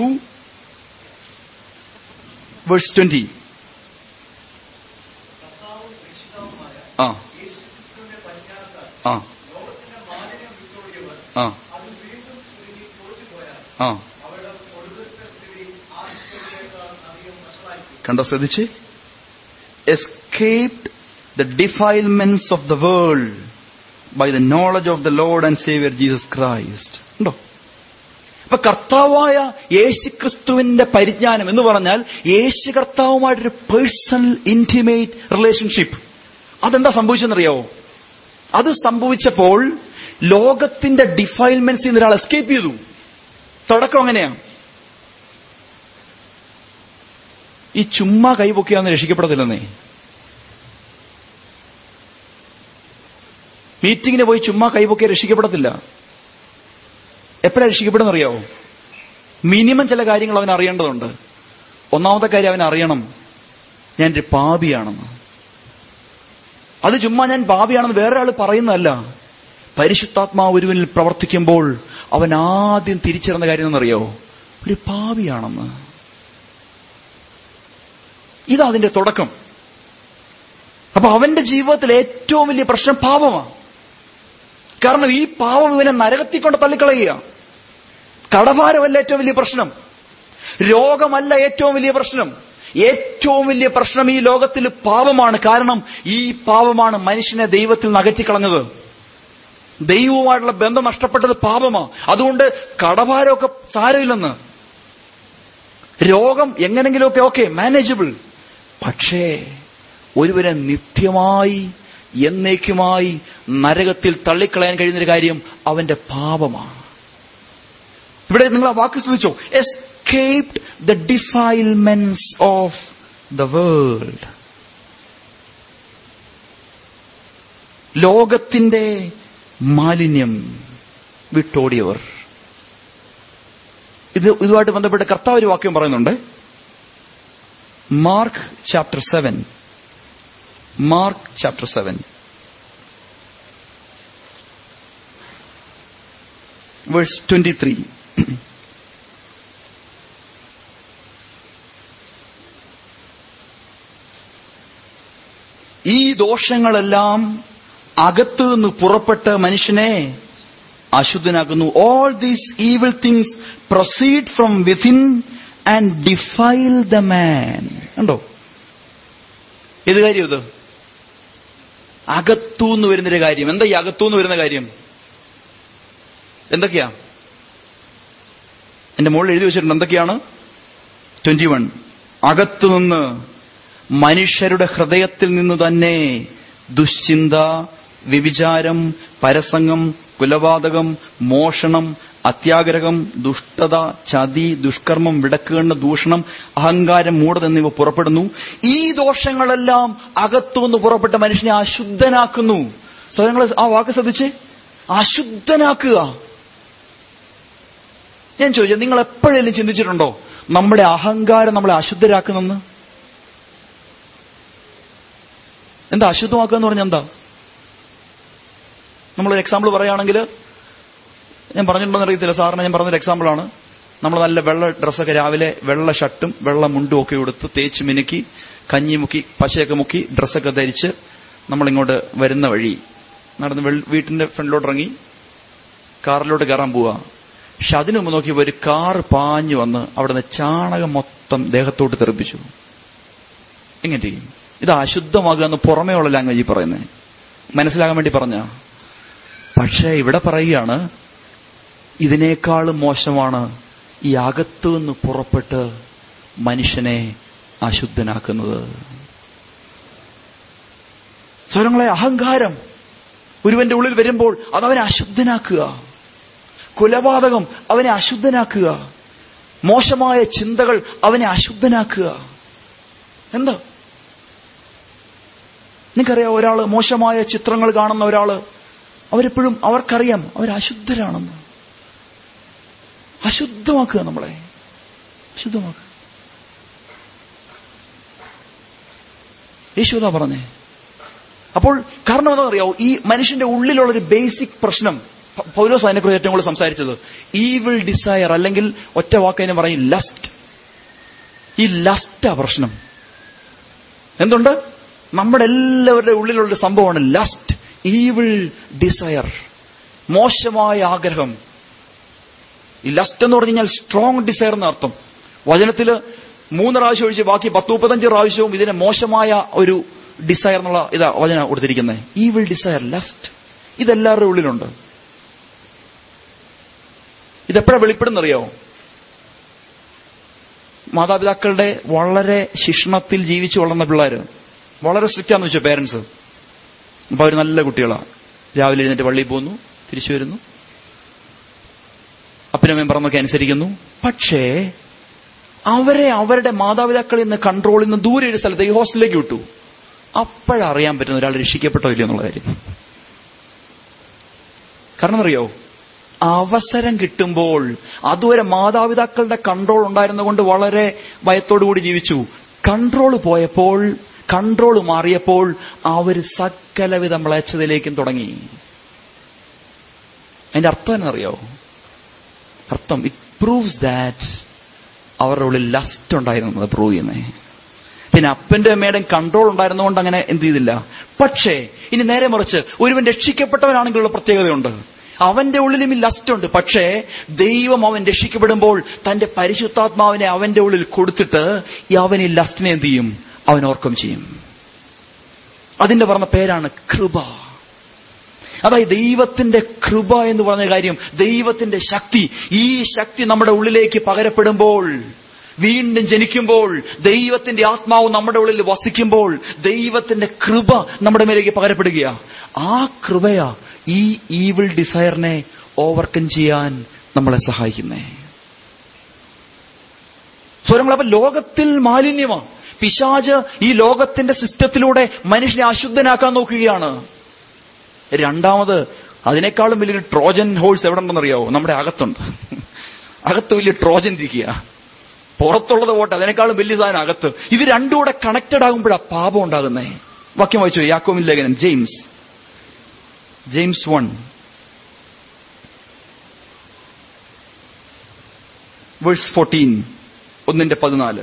verse twenty ആ ആ ആ ആ കണ്ടോ ശ്രദ്ധിച്ച് escaped the defilements of the world by the knowledge of the Lord and saviour Jesus Christ ഉണ്ടോ അപ്പൊ കർത്താവായ യേശു ക്രിസ്തുവിന്റെ പരിജ്ഞാനം എന്ന് പറഞ്ഞാൽ യേശു കർത്താവുമായിട്ടൊരു പേഴ്സണൽ ഇന്റിമേറ്റ് റിലേഷൻഷിപ്പ് അതെന്താ സംഭവിച്ചെന്നറിയാവോ അത് സംഭവിച്ചപ്പോൾ ലോകത്തിന്റെ ഡിഫൈൽമെന്റ്സ് നിന്ന് ഒരാൾ എസ്കേപ്പ് ചെയ്തു തുടക്കം അങ്ങനെയാ ഈ ചുമ്മാ കൈപൊക്കിയാന്ന് രക്ഷിക്കപ്പെടത്തില്ലെന്നേ മീറ്റിങ്ങിന് പോയി ചുമ്മാ കൈപൊക്കിയ രക്ഷിക്കപ്പെടത്തില്ല എപ്പോഴാണ് രക്ഷിക്കപ്പെടുന്ന അറിയാവോ മിനിമം ചില കാര്യങ്ങൾ അവൻ അറിയേണ്ടതുണ്ട് ഒന്നാമത്തെ കാര്യം അവൻ അറിയണം ഞാനൊരു പാപിയാണെന്ന് അത് ചുമ്മാ ഞാൻ പാപിയാണെന്ന് വേറെ ആൾ പറയുന്നതല്ല പരിശുദ്ധാത്മാവ് ഒരുവനിൽ പ്രവർത്തിക്കുമ്പോൾ അവൻ ആദ്യം തിരിച്ചറിയുന്ന കാര്യം എന്നറിയോ ഒരു പാപിയാണെന്ന് ഇതാ അതിന്റെ തുടക്കം അപ്പൊ അവന്റെ ജീവിതത്തിൽ ഏറ്റവും വലിയ പ്രശ്നം പാപമാണ് കാരണം ഈ പാപം ഇവനെ നരകത്തിൽ കൊണ്ട് തള്ളിക്കളയുക കടഭാരമല്ല ഏറ്റവും വലിയ പ്രശ്നം രോഗമല്ല ഏറ്റവും വലിയ പ്രശ്നം ഏറ്റവും വലിയ പ്രശ്നം ഈ ലോകത്തിൽ പാപമാണ് കാരണം ഈ പാപമാണ് മനുഷ്യനെ ദൈവത്തിൽ നിന്ന് അകറ്റിക്കളഞ്ഞത് ദൈവവുമായിട്ടുള്ള ബന്ധം നഷ്ടപ്പെട്ടത് പാപമാണ് അതുകൊണ്ട് കടഭാരമൊക്കെ സാരമില്ലെന്ന് രോഗം എങ്ങനെങ്കിലുമൊക്കെ ഓക്കെ മാനേജബിൾ പക്ഷേ ഒരുവരെ നിത്യമായി എന്നേക്കുമായി നരകത്തിൽ തള്ളിക്കളയാൻ കഴിയുന്നൊരു കാര്യം അവന്റെ പാപമാണ് ഇവിടെ നിങ്ങൾ ആ വാക്ക് ശ്രദ്ധിച്ചോ escaped the defilements of the world ലോകത്തിന്റെ മാലിന്യം വിട്ടോടിയവർ ഇത് ഇതുമായിട്ട് ബന്ധപ്പെട്ട് കർത്താവ് ഒരു വാക്യം പറയുന്നുണ്ട് Mark chapter seven Mark chapter seven verse twenty three ഈ ദോഷങ്ങളെല്ലാം അകത്തു നിന്ന് പുറപ്പെട്ട് മനുഷ്യനെ അശുദ്ധനാക്കുന്നു all these evil things proceed from within and defile the man കണ്ടോ ഏത് കാര്യം ഇത് അകത്തൂന്ന് വരുന്നൊരു കാര്യം എന്താ ഈ അകത്തൂന്ന് വരുന്ന കാര്യം എന്തൊക്കെയാ എന്റെ മുകളിൽ എഴുതി വെച്ചിട്ടുണ്ട് എന്തൊക്കെയാണ് ട്വന്റി വൺ അകത്തുനിന്ന് മനുഷ്യരുടെ ഹൃദയത്തിൽ നിന്ന് തന്നെ ദുശ്ചിന്ത വ്യഭിചാരം പരസംഗം കുലപാതകം മോഷണം അത്യാഗ്രഹം ദുഷ്ടത ചതി ദുഷ്കർമ്മം വിടക്കുകണ്ണ ദൂഷണം അഹങ്കാരം മൂഢത എന്നിവ പുറപ്പെടുന്നു ഈ ദോഷങ്ങളെല്ലാം അകത്തുനിന്ന് പുറപ്പെട്ട മനുഷ്യനെ അശുദ്ധനാക്കുന്നു സ്വരങ്ങൾ ആ വാക്ക് ശ്രദ്ധിച്ച് അശുദ്ധനാക്കുക ഞാൻ ചോദിച്ചു നിങ്ങൾ എപ്പോഴെങ്കിലും ചിന്തിച്ചിട്ടുണ്ടോ നമ്മുടെ അഹങ്കാരം നമ്മളെ അശുദ്ധരാക്കുന്നെന്ന് എന്താ അശുദ്ധമാക്കുക എന്ന് പറഞ്ഞാൽ എന്താ നമ്മളൊരു എക്സാമ്പിൾ പറയുകയാണെങ്കിൽ ഞാൻ പറഞ്ഞിട്ടുണ്ടോ അറിയത്തില്ല സാറിന് ഞാൻ പറഞ്ഞൊരു എക്സാമ്പിളാണ് നമ്മൾ നല്ല വെള്ള ഡ്രസ്സൊക്കെ രാവിലെ വെള്ള ഷർട്ടും വെള്ള മുണ്ടും ഒക്കെ എടുത്ത് തേച്ച് മിനുക്കി കഞ്ഞി മുക്കി പശയൊക്കെ മുക്കി ഡ്രസ്സൊക്കെ ധരിച്ച് നമ്മളിങ്ങോട്ട് വരുന്ന വഴി നടന്ന് വെൾ- വീട്ടിന്റെ ഫ്രണ്ടിലോട്ട് ഇറങ്ങി കാറിലോട്ട് കയറാൻ പോവുക പക്ഷെ അതിനു മുമ്പ് നോക്കിയപ്പോ ഒരു കാർ പാഞ്ഞു വന്ന് അവിടുന്ന് ചാണകം മൊത്തം ദേഹത്തോട്ട് തെറിപ്പിച്ചു എങ്ങനെ ചെയ്യും ഇത് അശുദ്ധമാകുക എന്ന് പുറമേ ഉള്ള ലാംഗ്വേജ് പറയുന്നത് മനസ്സിലാകാൻ വേണ്ടി പറഞ്ഞ പക്ഷേ ഇവിടെ പറയുകയാണ് ഇതിനേക്കാളും മോശമാണ് ഈ അകത്തു നിന്ന് പുറപ്പെട്ട് മനുഷ്യനെ അശുദ്ധനാക്കുന്നത് സ്വരങ്ങളെ അഹങ്കാരം ഒരുവന്റെ ഉള്ളിൽ വരുമ്പോൾ അതവനെ അശുദ്ധനാക്കുക കൊലപാതകം അവനെ അശുദ്ധനാക്കുക മോശമായ ചിന്തകൾ അവനെ അശുദ്ധനാക്കുക എന്താ നിങ്ങൾക്കറിയാം ഒരാള് മോശമായ ചിത്രങ്ങൾ കാണുന്ന ഒരാള് അവരെപ്പോഴും അവർക്കറിയാം അവർ അശുദ്ധരാണെന്ന് അശുദ്ധമാക്കുക നമ്മളെ അശുദ്ധമാക്കുക യേശുദാ പറഞ്ഞേ അപ്പോൾ കാരണം എന്താ അറിയാവോ ഈ മനുഷ്യന്റെ ഉള്ളിലുള്ള ഒരു ബേസിക് പ്രശ്നം പ- പൗലോസ് അതിനെക്കുറിച്ച് ഏറ്റവും കൂടുതൽ സംസാരിച്ചത് ഈവിൾ ഡിസയർ അല്ലെങ്കിൽ ഒറ്റ വാക്കതിനെ പറയും ലസ്റ്റ് ഈ ലസ്റ്റാ പ്രശ്നം എന്തുണ്ട് നമ്മുടെ എല്ലാവരുടെ ഉള്ളിലുള്ള ഒരു സംഭവമാണ് ലസ്റ്റ് ഈവിൾ ഡിസയർ മോശമായ ആഗ്രഹം ഈ ലസ്റ്റ് എന്ന് പറഞ്ഞു കഴിഞ്ഞാൽ സ്ട്രോങ് ഡിസയർ എന്ന അർത്ഥം വചനത്തിൽ മൂന്ന് പ്രാവശ്യം ഒഴിച്ച് ബാക്കി പത്ത് മുപ്പത്തഞ്ച് പ്രാവശ്യവും ഇതിനെ മോശമായ ഒരു ഡിസയർ എന്നുള്ള ഇതാ വചന കൊടുത്തിരിക്കുന്നത് ഈവിൾ ഡിസയർ ലസ്റ്റ് ഇതെല്ലാവരുടെ ഉള്ളിലുണ്ട് ഇതെപ്പോഴാ വെളിപ്പെടുന്നറിയോ മാതാപിതാക്കളുടെ വളരെ ശിക്ഷണത്തിൽ ജീവിച്ചു വളർന്ന പിള്ളേര് വളരെ സ്ട്രിക്റ്റാന്ന് വെച്ചു പേരൻസ് അപ്പൊ അവർ നല്ല കുട്ടികളാ രാവിലെ എഴുന്നേറ്റ് പള്ളിയിൽ പോകുന്നു തിരിച്ചു വരുന്നു അപ്പനമ്മയും പറഞ്ഞൊക്കെ അനുസരിക്കുന്നു പക്ഷേ അവരെ അവരുടെ മാതാപിതാക്കളിൽ നിന്ന് കൺട്രോളിൽ നിന്ന് ദൂരെ ഒരു സ്ഥലത്ത് ഈ ഹോസ്റ്റലിലേക്ക് വിട്ടു അപ്പോഴറിയാൻ പറ്റുന്ന ഒരാൾ രക്ഷിക്കപ്പെട്ടോ ഇല്ലയോ എന്നുള്ള കാര്യം കാരണം അറിയോ അവസരം കിട്ടുമ്പോൾ അതുവരെ മാതാപിതാക്കളുടെ കൺട്രോൾ ഉണ്ടായിരുന്നുകൊണ്ട് വളരെ ഭയത്തോടുകൂടി ജീവിച്ചു കൺട്രോൾ പോയപ്പോൾ കൺട്രോൾ മാറിയപ്പോൾ അവർ സകലവിധ മ്ലേച്ഛതയിലേക്കും തുടങ്ങി അതിന്റെ അർത്ഥം എന്നറിയോ അർത്ഥം ഇറ്റ് പ്രൂവ്സ് ദാറ്റ് അവരുടെ ഉള്ളിൽ ലസ്റ്റ് ഉണ്ടായിരുന്നു അത് പ്രൂവ് ചെയ്യുന്നേ പിന്നെ അപ്പന്റെ അമ്മയുടെയും കൺട്രോൾ ഉണ്ടായിരുന്നുകൊണ്ട് അങ്ങനെ എന്ത് ചെയ്തില്ല പക്ഷേ ഇനി നേരെ മറിച്ച് ഒരുവൻ രക്ഷിക്കപ്പെട്ടവനാണെങ്കിലുള്ള പ്രത്യേകതയുണ്ട് അവന്റെ ഉള്ളിലും ഈ ലസ്റ്റ് ഉണ്ട് പക്ഷേ ദൈവം അവൻ രക്ഷിക്കപ്പെടുമ്പോൾ തന്റെ പരിശുദ്ധാത്മാവിനെ അവന്റെ ഉള്ളിൽ കൊടുത്തിട്ട് ഈ അവൻ ഈ ലസ്റ്റിനെ എന്ത് ചെയ്യും അവൻ ഓർക്കം ചെയ്യും അതിന്റെ പറഞ്ഞ പേരാണ് കൃപ അതായത് ദൈവത്തിന്റെ കൃപ എന്ന് പറഞ്ഞ കാര്യം ദൈവത്തിന്റെ ശക്തി ഈ ശക്തി നമ്മുടെ ഉള്ളിലേക്ക് പകരപ്പെടുമ്പോൾ വീണ്ടും ജനിക്കുമ്പോൾ ദൈവത്തിന്റെ ആത്മാവ് നമ്മുടെ ഉള്ളിൽ വസിക്കുമ്പോൾ ദൈവത്തിന്റെ കൃപ നമ്മുടെ മേലേക്ക് പകരപ്പെടുകയാ ആ കൃപയാ ഈ ഈവിൾ ഡിസയറിനെ ഓവർകം ചെയ്യാൻ നമ്മളെ സഹായിക്കുന്നേ സ്വരങ്ങൾ അപ്പൊ ലോകത്തിൽ മാലിന്യമാ പിശാജ് ഈ ലോകത്തിന്റെ സിസ്റ്റത്തിലൂടെ മനുഷ്യനെ അശുദ്ധനാക്കാൻ നോക്കുകയാണ് രണ്ടാമത് അതിനേക്കാളും വലിയൊരു ട്രോജൻ ഹോഴ്സ് എവിടെ ഉണ്ടെന്നറിയാവോ നമ്മുടെ അകത്തുണ്ട് അകത്ത് വലിയ ട്രോജൻ ഇരിക്കുക പുറത്തുള്ളത് പോട്ടെ അതിനേക്കാളും വലിയ സാധനം അകത്ത് ഇത് രണ്ടും കൂടെ കണക്റ്റഡ് ആകുമ്പോഴാ പാപം ഉണ്ടാകുന്നേ വാക്യം വായിച്ചു യാക്കോമിൻ ലേഖനം James James one verse fourteen ഒന്നിന്റെ പതിനാല്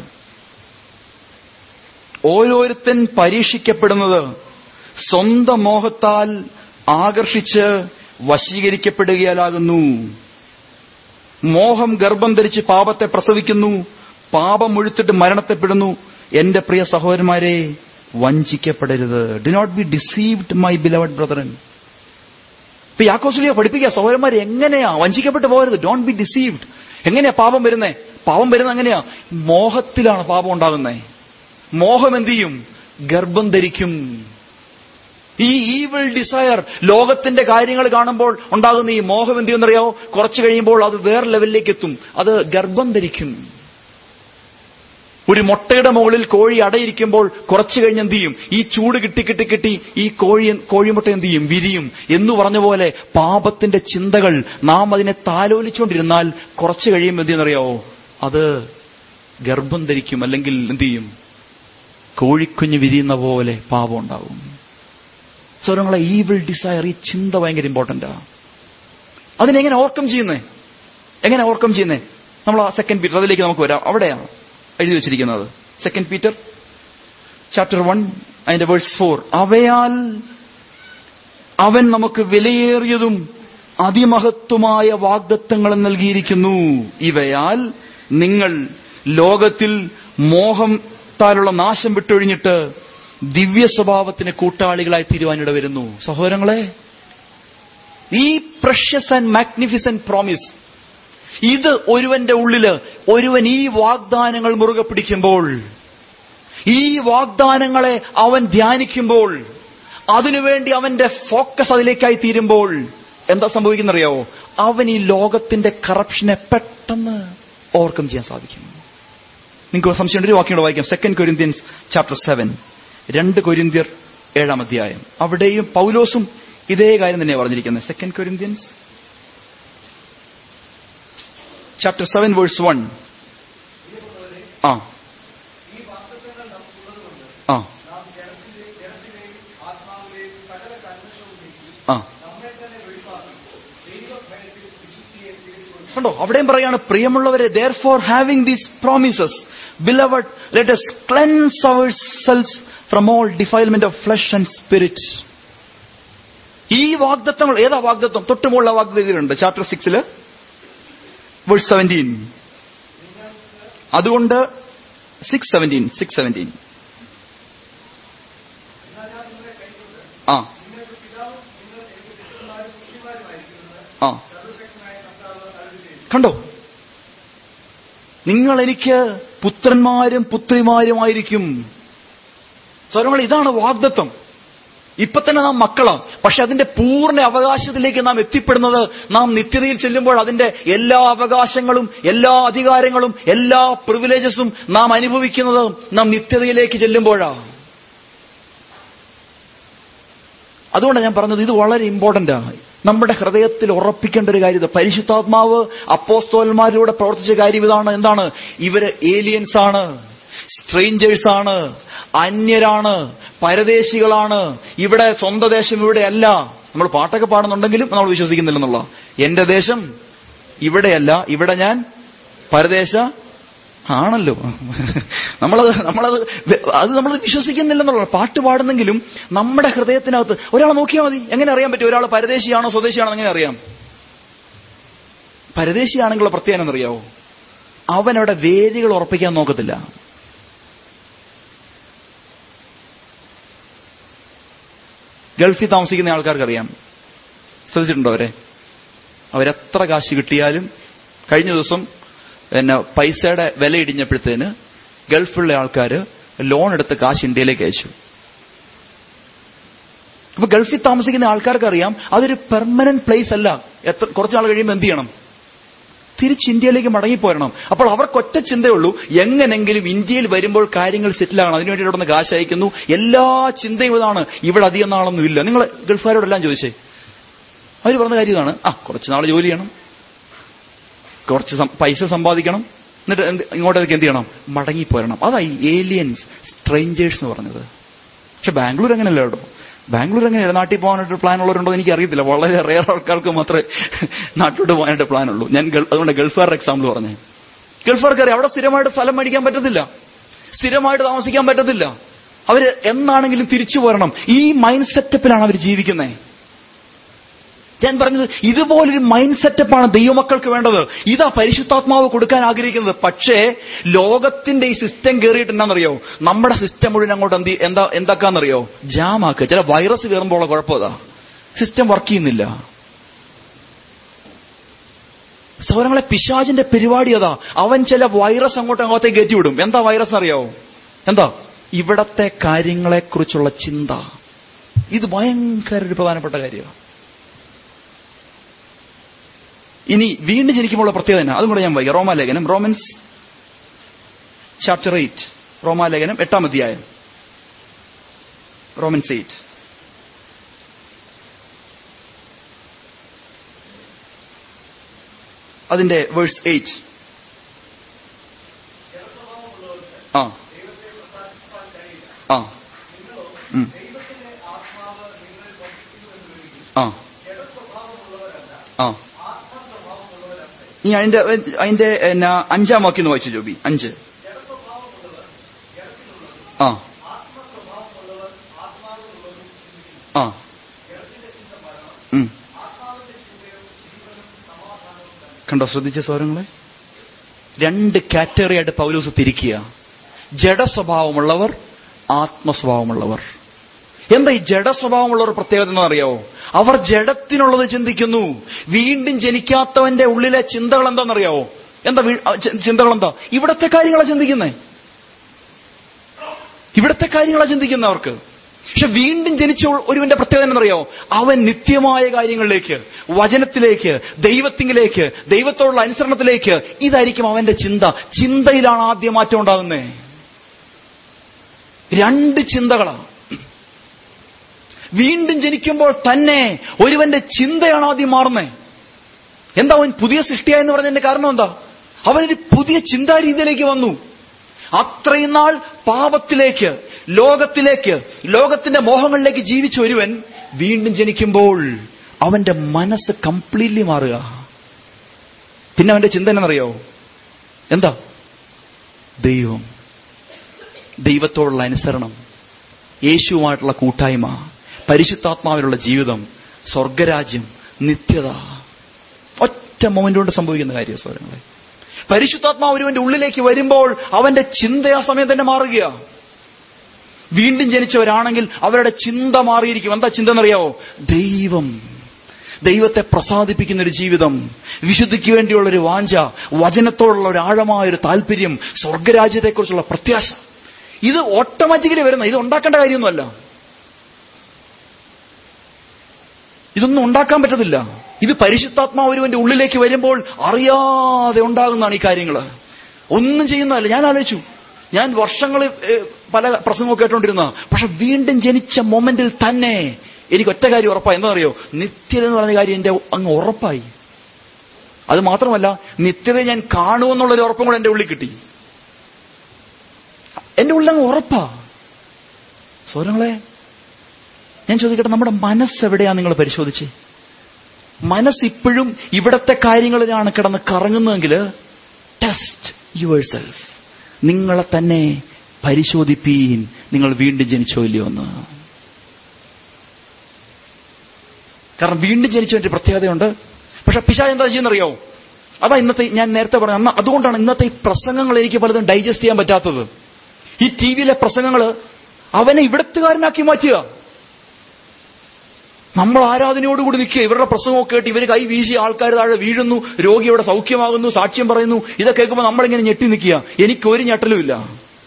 ഓരോരുത്തൻ പരീക്ഷിക്കപ്പെടുന്നത് സ്വന്തം മോഹത്താൽ ആകർഷിച്ച് വശീകരിക്കപ്പെടുകയാലാകുന്നു മോഹം ഗർഭം ധരിച്ച് പാപത്തെ പ്രസവിക്കുന്നു പാപം മുഴുത്തിട്ട് മരണത്തെപ്പെടുന്നു എന്റെ പ്രിയ സഹോദരന്മാരെ വഞ്ചിക്കപ്പെടരുത് do not be deceived my beloved brethren ഇപ്പൊ യാക്കോസുലിയ പഠിപ്പിക്കുക സഹോദരന്മാരെ എങ്ങനെയാ വഞ്ചിക്കപ്പെട്ടു പോകരുത് ഡോണ്ട് ബി ഡിസീവ്ഡ് എങ്ങനെയാ പാപം വരുന്നേ പാപം വരുന്നത് എങ്ങനെയാ മോഹത്തിലാണ് പാപം ഉണ്ടാകുന്നേ മോഹം എന്ത് ചെയ്യും ഗർഭം ധരിക്കും ഈ ഈവിൾ ഡിസയർ ലോകത്തിന്റെ കാര്യങ്ങൾ കാണുമ്പോൾ ഉണ്ടാകുന്ന ഈ മോഹം എന്ത് ചെയ്യുന്നറിയാവോ കുറച്ചു കഴിയുമ്പോൾ അത് വേറെ ലെവലിലേക്ക് എത്തും അത് ഗർഭം ധരിക്കും ഒരു മുട്ടയുടെ മുകളിൽ കോഴി അടയിരിക്കുമ്പോൾ കുറച്ചു കഴിഞ്ഞ് എന്ത് ചെയ്യും ഈ ചൂട് കിട്ടി കിട്ടി കിട്ടി ഈ കോഴി കോഴിമുട്ട എന്ത് ചെയ്യും വിരിയും എന്ന് പറഞ്ഞ പോലെ പാപത്തിന്റെ ചിന്തകൾ നാം അതിനെ താലോലിച്ചുകൊണ്ടിരുന്നാൽ കുറച്ചു കഴിയുമ്പോൾ എന്ത് ചെയ്യുന്നറിയാവോ അത് ഗർഭം ധരിക്കും അല്ലെങ്കിൽ എന്ത് ചെയ്യും കോഴിക്കുഞ്ഞ് വിരിയുന്ന പോലെ പാപം ഉണ്ടാവും സ്വരങ്ങളെ ഈവിൾ ഡിസയർ ഈ ചിന്ത ഭയങ്കര ഇമ്പോർട്ടന്റാ അതിനെങ്ങനെ ഓർക്കം ചെയ്യുന്നേ എങ്ങനെ ഓർക്കം ചെയ്യുന്നേ നമ്മൾ ആ സെക്കൻഡ് പീറ്റർ അതിലേക്ക് നമുക്ക് വരാം അവിടെയാണ് എഴുതി വെച്ചിരിക്കുന്നത് സെക്കൻഡ് പീറ്റർ ചാപ്റ്റർ വൺ അതിന്റെ വേഴ്സ് ഫോർ അവയാൽ അവൻ നമുക്ക് വിലയേറിയതും അതിമഹത്വമായ വാഗ്ദത്തങ്ങൾ നൽകിയിരിക്കുന്നു ഇവയാൽ നിങ്ങൾ ലോകത്തിൽ മോഹത്താലുള്ള നാശം വിട്ടൊഴിഞ്ഞിട്ട് ദിവ്യ സ്വഭാവത്തിന് കൂട്ടാളികളായി തീരുവാനിട വരുന്നു സഹോദരങ്ങളെ ഈ പ്രഷ്യസ് ആൻഡ് മാഗ്നിഫിസന്റ് പ്രോമിസ് ഇത് ഒരുവന്റെ ഉള്ളില് ഒരുവൻ ഈ വാഗ്ദാനങ്ങൾ മുറുകെ പിടിക്കുമ്പോൾ ഈ വാഗ്ദാനങ്ങളെ അവൻ ധ്യാനിക്കുമ്പോൾ അതിനുവേണ്ടി അവന്റെ ഫോക്കസ് അതിലേക്കായി തീരുമ്പോൾ എന്താ സംഭവിക്കുന്നറിയാവോ അവൻ ഈ ലോകത്തിന്റെ കറപ്ഷനെ പെട്ടെന്ന് ഓവർകം ചെയ്യാൻ സാധിക്കും നിങ്ങൾക്ക് സംശയം ഒരു വാക്യം വായിക്കാം സെക്കൻഡ് കൊരിന്ത്യൻസ് ചാപ്റ്റർ സെവൻ രണ്ട് കൊരിന്ത്യർ ഏഴാം അധ്യായം അവിടെയും പൗലോസും ഇതേ കാര്യം തന്നെയാണ് പറഞ്ഞിരിക്കുന്നത് second Corinthians chapter seven verse one ആ ആ ആ കണ്ടോ അവിടെയും പറയാണ് പ്രിയമുള്ളവരെ therefore having these promises beloved let us cleanse ourselves from all defilement of flesh and spirit ഈ വാഗ്ദത്തങ്ങൾ ഏതാ വാഗ്ദത്വം തൊട്ടുമുള്ള വാഗ്ദത്തം എഴുതിയിട്ടുണ്ട് ചാപ്റ്റർ സിക്സില് വേഴ്സ് സെവൻറ്റീൻ അതുകൊണ്ട് സിക്സ് സെവൻറ്റീൻ സിക്സ് സെവൻറ്റീൻ ആ ആ കണ്ടോ നിങ്ങൾ എനിക്ക് പുത്രന്മാരും പുത്രിമാരുമായിരിക്കും സ്വരങ്ങൾ ഇതാണ് വാഗ്ദത്വം ഇപ്പൊ തന്നെ നാം മക്കളാണ് പക്ഷെ അതിന്റെ പൂർണ്ണ അവകാശത്തിലേക്ക് നാം എത്തിപ്പെടുന്നത് നാം നിത്യതയിൽ ചെല്ലുമ്പോൾ അതിന്റെ എല്ലാ അവകാശങ്ങളും എല്ലാ അധികാരങ്ങളും എല്ലാ പ്രിവിലേജസും നാം അനുഭവിക്കുന്നത് നാം നിത്യതയിലേക്ക് ചെല്ലുമ്പോഴാണ് അതുകൊണ്ടാണ് ഞാൻ പറഞ്ഞത് ഇത് വളരെ ഇമ്പോർട്ടന്റ് ആണ് നമ്മുടെ ഹൃദയത്തിൽ ഉറപ്പിക്കേണ്ട ഒരു കാര്യം ഇത് പരിശുദ്ധാത്മാവ് അപ്പോസ്തോലന്മാരിലൂടെ പ്രവർത്തിച്ച കാര്യം ഇതാണ് എന്താണ് ഇവര് ഏലിയൻസ് ആണ് സ്ട്രേഞ്ചേഴ്സ് ആണ് അന്യരാണ് പരദേശികളാണ് ഇവിടെ സ്വന്തം ദേശം ഇവിടെയല്ല നമ്മൾ പാട്ടൊക്കെ പാടുന്നുണ്ടെങ്കിലും നമ്മൾ വിശ്വസിക്കുന്നില്ലെന്നുള്ള എന്റെ ദേശം ഇവിടെയല്ല ഇവിടെ ഞാൻ പരദേശ ആണല്ലോ നമ്മളത് നമ്മളത് അത് നമ്മൾ വിശ്വസിക്കുന്നില്ലെന്നുള്ള പാട്ട് പാടുന്നെങ്കിലും നമ്മുടെ ഹൃദയത്തിനകത്ത് ഒരാളെ നോക്കിയാൽ മതി എങ്ങനെ അറിയാൻ പറ്റും ഒരാൾ പരദേശിയാണോ സ്വദേശിയാണോ എങ്ങനെ അറിയാം പരദേശിയാണെങ്കിലുള്ള പ്രത്യേകം എന്നറിയാവോ അവൻ അവിടെ വേരുകൾ ഉറപ്പിക്കാൻ നോക്കത്തില്ല ഗൾഫിൽ താമസിക്കുന്ന ആൾക്കാർക്ക് അറിയാം ശ്രദ്ധിച്ചിട്ടുണ്ടോ അവരെ അവരെത്ര കാശ് കിട്ടിയാലും കഴിഞ്ഞ ദിവസം പിന്നെ പൈസയുടെ വില ഇടിഞ്ഞപ്പോഴത്തേന് ഗൾഫിലുള്ള ആൾക്കാർ ലോൺ എടുത്ത് കാശ് ഇന്ത്യയിലേക്ക് അയച്ചു അപ്പൊ ഗൾഫിൽ താമസിക്കുന്ന ആൾക്കാർക്ക് അറിയാം അതൊരു പെർമനന്റ് പ്ലേസ് അല്ല എത്ര കുറച്ച് നാൾ കഴിയുമ്പോൾ എന്ത് ചെയ്യണം തിരിച്ച് ഇന്ത്യയിലേക്ക് മടങ്ങിപ്പോരണം അപ്പോൾ അവർക്ക് ഒറ്റ ചിന്തയുള്ളൂ എങ്ങനെങ്കിലും ഇന്ത്യയിൽ വരുമ്പോൾ കാര്യങ്ങൾ സെറ്റിൽ ആകണം അതിനുവേണ്ടി ഇവിടെ നിന്ന് കാശ് അയക്കുന്നു എല്ലാ ചിന്തയും ഇതാണ് ഇവിടെ അധികം നാളൊന്നും ഇല്ല നിങ്ങൾ ഗൾഫുകാരോടെല്ലാം ചോദിച്ചേ അവർ പറഞ്ഞ കാര്യം ഇതാണ് ആ കുറച്ച് നാൾ ജോലി ചെയ്യണം കുറച്ച് സം- പൈസ സമ്പാദിക്കണം എന്നിട്ട് എന്ത് ഇങ്ങോട്ടേക്ക് എന്ത് ചെയ്യണം മടങ്ങിപ്പോരണം അതാ ഈ ഏലിയൻസ് സ്ട്രേഞ്ചേഴ്സ് എന്ന് പറഞ്ഞത് പക്ഷെ ബാംഗ്ലൂർ അങ്ങനെയല്ല കേട്ടോ ബാംഗ്ലൂർ അങ്ങനെയല്ല നാട്ടിൽ പോകാനായിട്ട് പ്ലാൻ ഉള്ളവരുണ്ടോ എന്ന് എനിക്ക് അറിയത്തില്ല വളരെ റെയർ ആൾക്കാർക്ക് മാത്രമേ നാട്ടിലോട്ട് പോകാനായിട്ട് പ്ലാൻ ഉള്ളൂ ഞാൻ ഗൾ- അതുകൊണ്ട് ഗൾഫുകാരുടെ എക്സാമ്പിൾ പറഞ്ഞേ ഗൾഫുകാർക്ക് അറിയാം അവിടെ സ്ഥിരമായിട്ട് സ്ഥലം മേടിക്കാൻ പറ്റത്തില്ല സ്ഥിരമായിട്ട് താമസിക്കാൻ പറ്റത്തില്ല അവര് എന്നാണെങ്കിലും തിരിച്ചു പോരണം ഈ മൈൻഡ് സെറ്റപ്പിലാണ് അവർ ജീവിക്കുന്നത് ഞാൻ പറഞ്ഞത് ഇതുപോലൊരു മൈൻഡ് സെറ്റപ്പാണ് ദൈവമക്കൾക്ക് വേണ്ടത് ഇതാ പരിശുദ്ധാത്മാവ് കൊടുക്കാൻ ആഗ്രഹിക്കുന്നത് പക്ഷേ ലോകത്തിന്റെ ഈ സിസ്റ്റം കയറിയിട്ട് എന്നാണെന്നറിയോ നമ്മുടെ സിസ്റ്റം മുഴുവൻ അങ്ങോട്ട് എന്ത് എന്താ എന്താക്കാന്നറിയോ ജാമാക്കുക ചില വൈറസ് കയറുമ്പോൾ ഉള്ള കുഴപ്പമതാ സിസ്റ്റം വർക്ക് ചെയ്യുന്നില്ല സൗരങ്ങളെ പിശാചിന്റെ പരിപാടി അതാ അവൻ ചില വൈറസ് അങ്ങോട്ട് അങ്ങോട്ടേക്ക് കയറ്റിവിടും എന്താ വൈറസ് അറിയാവോ എന്താ ഇവിടത്തെ കാര്യങ്ങളെക്കുറിച്ചുള്ള ചിന്ത ഇത് ഭയങ്കര ഒരു പ്രധാനപ്പെട്ട കാര്യമാണ് ഇനി വീണ്ടും ജനിക്കുമ്പോൾ പ്രത്യേകത തന്നെ അതും കൂടെ ഞാൻ വായിക്കാം റോമാലേഖനം റോമൻസ് ചാപ്റ്റർ എയ്റ്റ് റോമാലേഖനം എട്ടാം അധ്യായം റോമൻസ് എയ്റ്റ് അതിന്റെ വേഴ്സ് എയ്റ്റ് ആ ആ ഉം. ആ ആ ഇനി അതിന്റെ അതിന്റെ എന്നാ അഞ്ചാം വാക്യം ഒന്ന് വായിച്ചു ജോബി അഞ്ച് ആ ആ ഉം. കണ്ടോ ശ്രദ്ധിച്ച സ്വരങ്ങളെ രണ്ട് കാറ്റഗറി ആയിട്ട് പൗലൂസ് തിരിക്കുക ജഡസ്വഭാവമുള്ളവർ ആത്മസ്വഭാവമുള്ളവർ എന്താ ഈ ജഡസ്വഭാവമുള്ളവർ പ്രത്യേകത എന്ന് അറിയാവോ അവർ ജഡത്തിനുള്ളത് ചിന്തിക്കുന്നു വീണ്ടും ജനിക്കാത്തവന്റെ ഉള്ളിലെ ചിന്തകൾ എന്താണെന്നറിയാവോ എന്താ വീ- ആ, ചി- ചിന്തകൾ എന്താ ഇവിടത്തെ കാര്യങ്ങളാണ് ചിന്തിക്കുന്നേ ഇവിടത്തെ കാര്യങ്ങളാണ് ചിന്തിക്കുന്നവർക്ക് പക്ഷെ വീണ്ടും ജനിച്ച ഒരുവന്റെ പ്രത്യേകത എന്നറിയോ അവൻ നിത്യമായ കാര്യങ്ങളിലേക്ക് വചനത്തിലേക്ക് ദൈവത്തിങ്കിലേക്ക് ദൈവത്തോടുള്ള അനുസരണത്തിലേക്ക് ഇതായിരിക്കും അവന്റെ ചിന്ത ചിന്തയിലാണ് ആദ്യം മാറ്റം ഉണ്ടാകുന്നേ രണ്ട് ചിന്തകളാണ് വീണ്ടും ജനിക്കുമ്പോൾ തന്നെ ഒരുവന്റെ ചിന്തയാണ് ആദ്യം മാറുന്നേ എന്താ അവൻ പുതിയ സൃഷ്ടിയായെന്ന് പറഞ്ഞതിന്റെ കാരണം എന്താ അവനൊരു പുതിയ ചിന്താരീതിയിലേക്ക് വന്നു അത്രയും നാൾ പാപത്തിലേക്ക് ലോകത്തിലേക്ക് ലോകത്തിന്റെ മോഹങ്ങളിലേക്ക് ജീവിച്ച ഒരുവൻ വീണ്ടും ജനിക്കുമ്പോൾ അവന്റെ മനസ്സ് കംപ്ലീറ്റ്ലി മാറുക പിന്നെ അവന്റെ ചിന്ത എന്നറിയോ എന്താ ദൈവം ദൈവത്തോടുള്ള അനുസരണം യേശുവുമായിട്ടുള്ള കൂട്ടായ്മ പരിശുദ്ധാത്മാവിലുള്ള ജീവിതം സ്വർഗരാജ്യം നിത്യത ഒറ്റ മൊമെന്റ് കൊണ്ട് സംഭവിക്കുന്ന കാര്യം സൗരങ്ങളെ പരിശുദ്ധാത്മാവ് ഒരുവന്റെ ഉള്ളിലേക്ക് വരുമ്പോൾ അവന്റെ ചിന്ത ആ സമയം തന്നെ മാറുക വീണ്ടും ജനിച്ചവരാണെങ്കിൽ അവരുടെ ചിന്ത മാറിയിരിക്കും എന്താ ചിന്ത എന്നറിയാവോ ദൈവം ദൈവത്തെ പ്രസാദിപ്പിക്കുന്ന ഒരു ജീവിതം വിശുദ്ധിക്ക് വേണ്ടിയുള്ള ഒരു വാഞ്ച വചനത്തോടുള്ള ഒരു ആഴമായ ഒരു താല്പര്യം സ്വർഗരാജ്യത്തെക്കുറിച്ചുള്ള പ്രത്യാശ ഇത് ഓട്ടോമാറ്റിക്കലി വരുന്ന ഇത് ഉണ്ടാക്കേണ്ട കാര്യമൊന്നുമല്ല ഇതൊന്നും ഉണ്ടാക്കാൻ പറ്റത്തില്ല ഇത് പരിശുദ്ധാത്മാവ് ഒരുവന്റെ ഉള്ളിലേക്ക് വരുമ്പോൾ അറിയാതെ ഉണ്ടാകുന്നതാണ് ഈ കാര്യങ്ങൾ ഒന്നും ചെയ്യുന്നതല്ല ഞാൻ ആലോചിച്ചു ഞാൻ വർഷങ്ങൾ പല പ്രസംഗവും കേട്ടോണ്ടിരുന്ന പക്ഷെ വീണ്ടും ജനിച്ച മൊമെന്റിൽ തന്നെ എനിക്ക് ഒറ്റ കാര്യം ഉറപ്പായി എന്താണെന്നറിയോ നിത്യത എന്ന് പറഞ്ഞ കാര്യം എന്റെ അങ്ങ് ഉറപ്പായി അത് മാത്രമല്ല നിത്യത ഞാൻ കാണുമെന്നുള്ളൊരു ഉറപ്പും കൂടെ എന്റെ ഉള്ളിൽ കിട്ടി എന്റെ ഉള്ളിൽ അങ്ങ് ഉറപ്പാ സോരങ്ങളെ ഞാൻ ചോദിക്കട്ടെ നമ്മുടെ മനസ്സ് എവിടെയാ നിങ്ങൾ പരിശോധിച്ചേ മനസ്സ് ഇപ്പോഴും ഇവിടത്തെ കാര്യങ്ങളിലാണ് കിടന്ന് കറങ്ങുന്നതെങ്കിൽ ടെസ്റ്റ് യുവർ സെൽസ് നിങ്ങളെ തന്നെ പരിശോധിപ്പീൻ നിങ്ങൾ വീണ്ടും ജനിച്ചോ ഇല്ലയോ എന്ന് കാരണം വീണ്ടും ജനിച്ചതിന്റെ പ്രത്യേകതയുണ്ട് പക്ഷെ പിശാജ് എന്താ ചെയ്യുന്നറിയോ അതാ ഇന്നത്തെ ഞാൻ നേരത്തെ പറഞ്ഞ അന്ന് അതുകൊണ്ടാണ് ഇന്നത്തെ ഈ പ്രസംഗങ്ങൾ എനിക്ക് പലതും ഡൈജസ്റ്റ് ചെയ്യാൻ പറ്റാത്തത് ഈ ടി വിയിലെ പ്രസംഗങ്ങൾ അവനെ ഇവിടത്തുകാരനാക്കി മാറ്റുക നമ്മൾ ആരാധനയോടുകൂടി നിൽക്കുക ഇവരുടെ പ്രസംഗമൊക്കെ കേട്ട് ഇവർ കൈ വീശി ആൾക്കാർ താഴെ വീഴുന്നു രോഗി അവിടെ സൗഖ്യമാകുന്നു സാക്ഷ്യം പറയുന്നു ഇതൊക്കെ കേൾക്കുമ്പോൾ നമ്മളിങ്ങനെ ഞെട്ടി നിൽക്കുക എനിക്ക് ഒരു ഞെട്ടലുമില്ല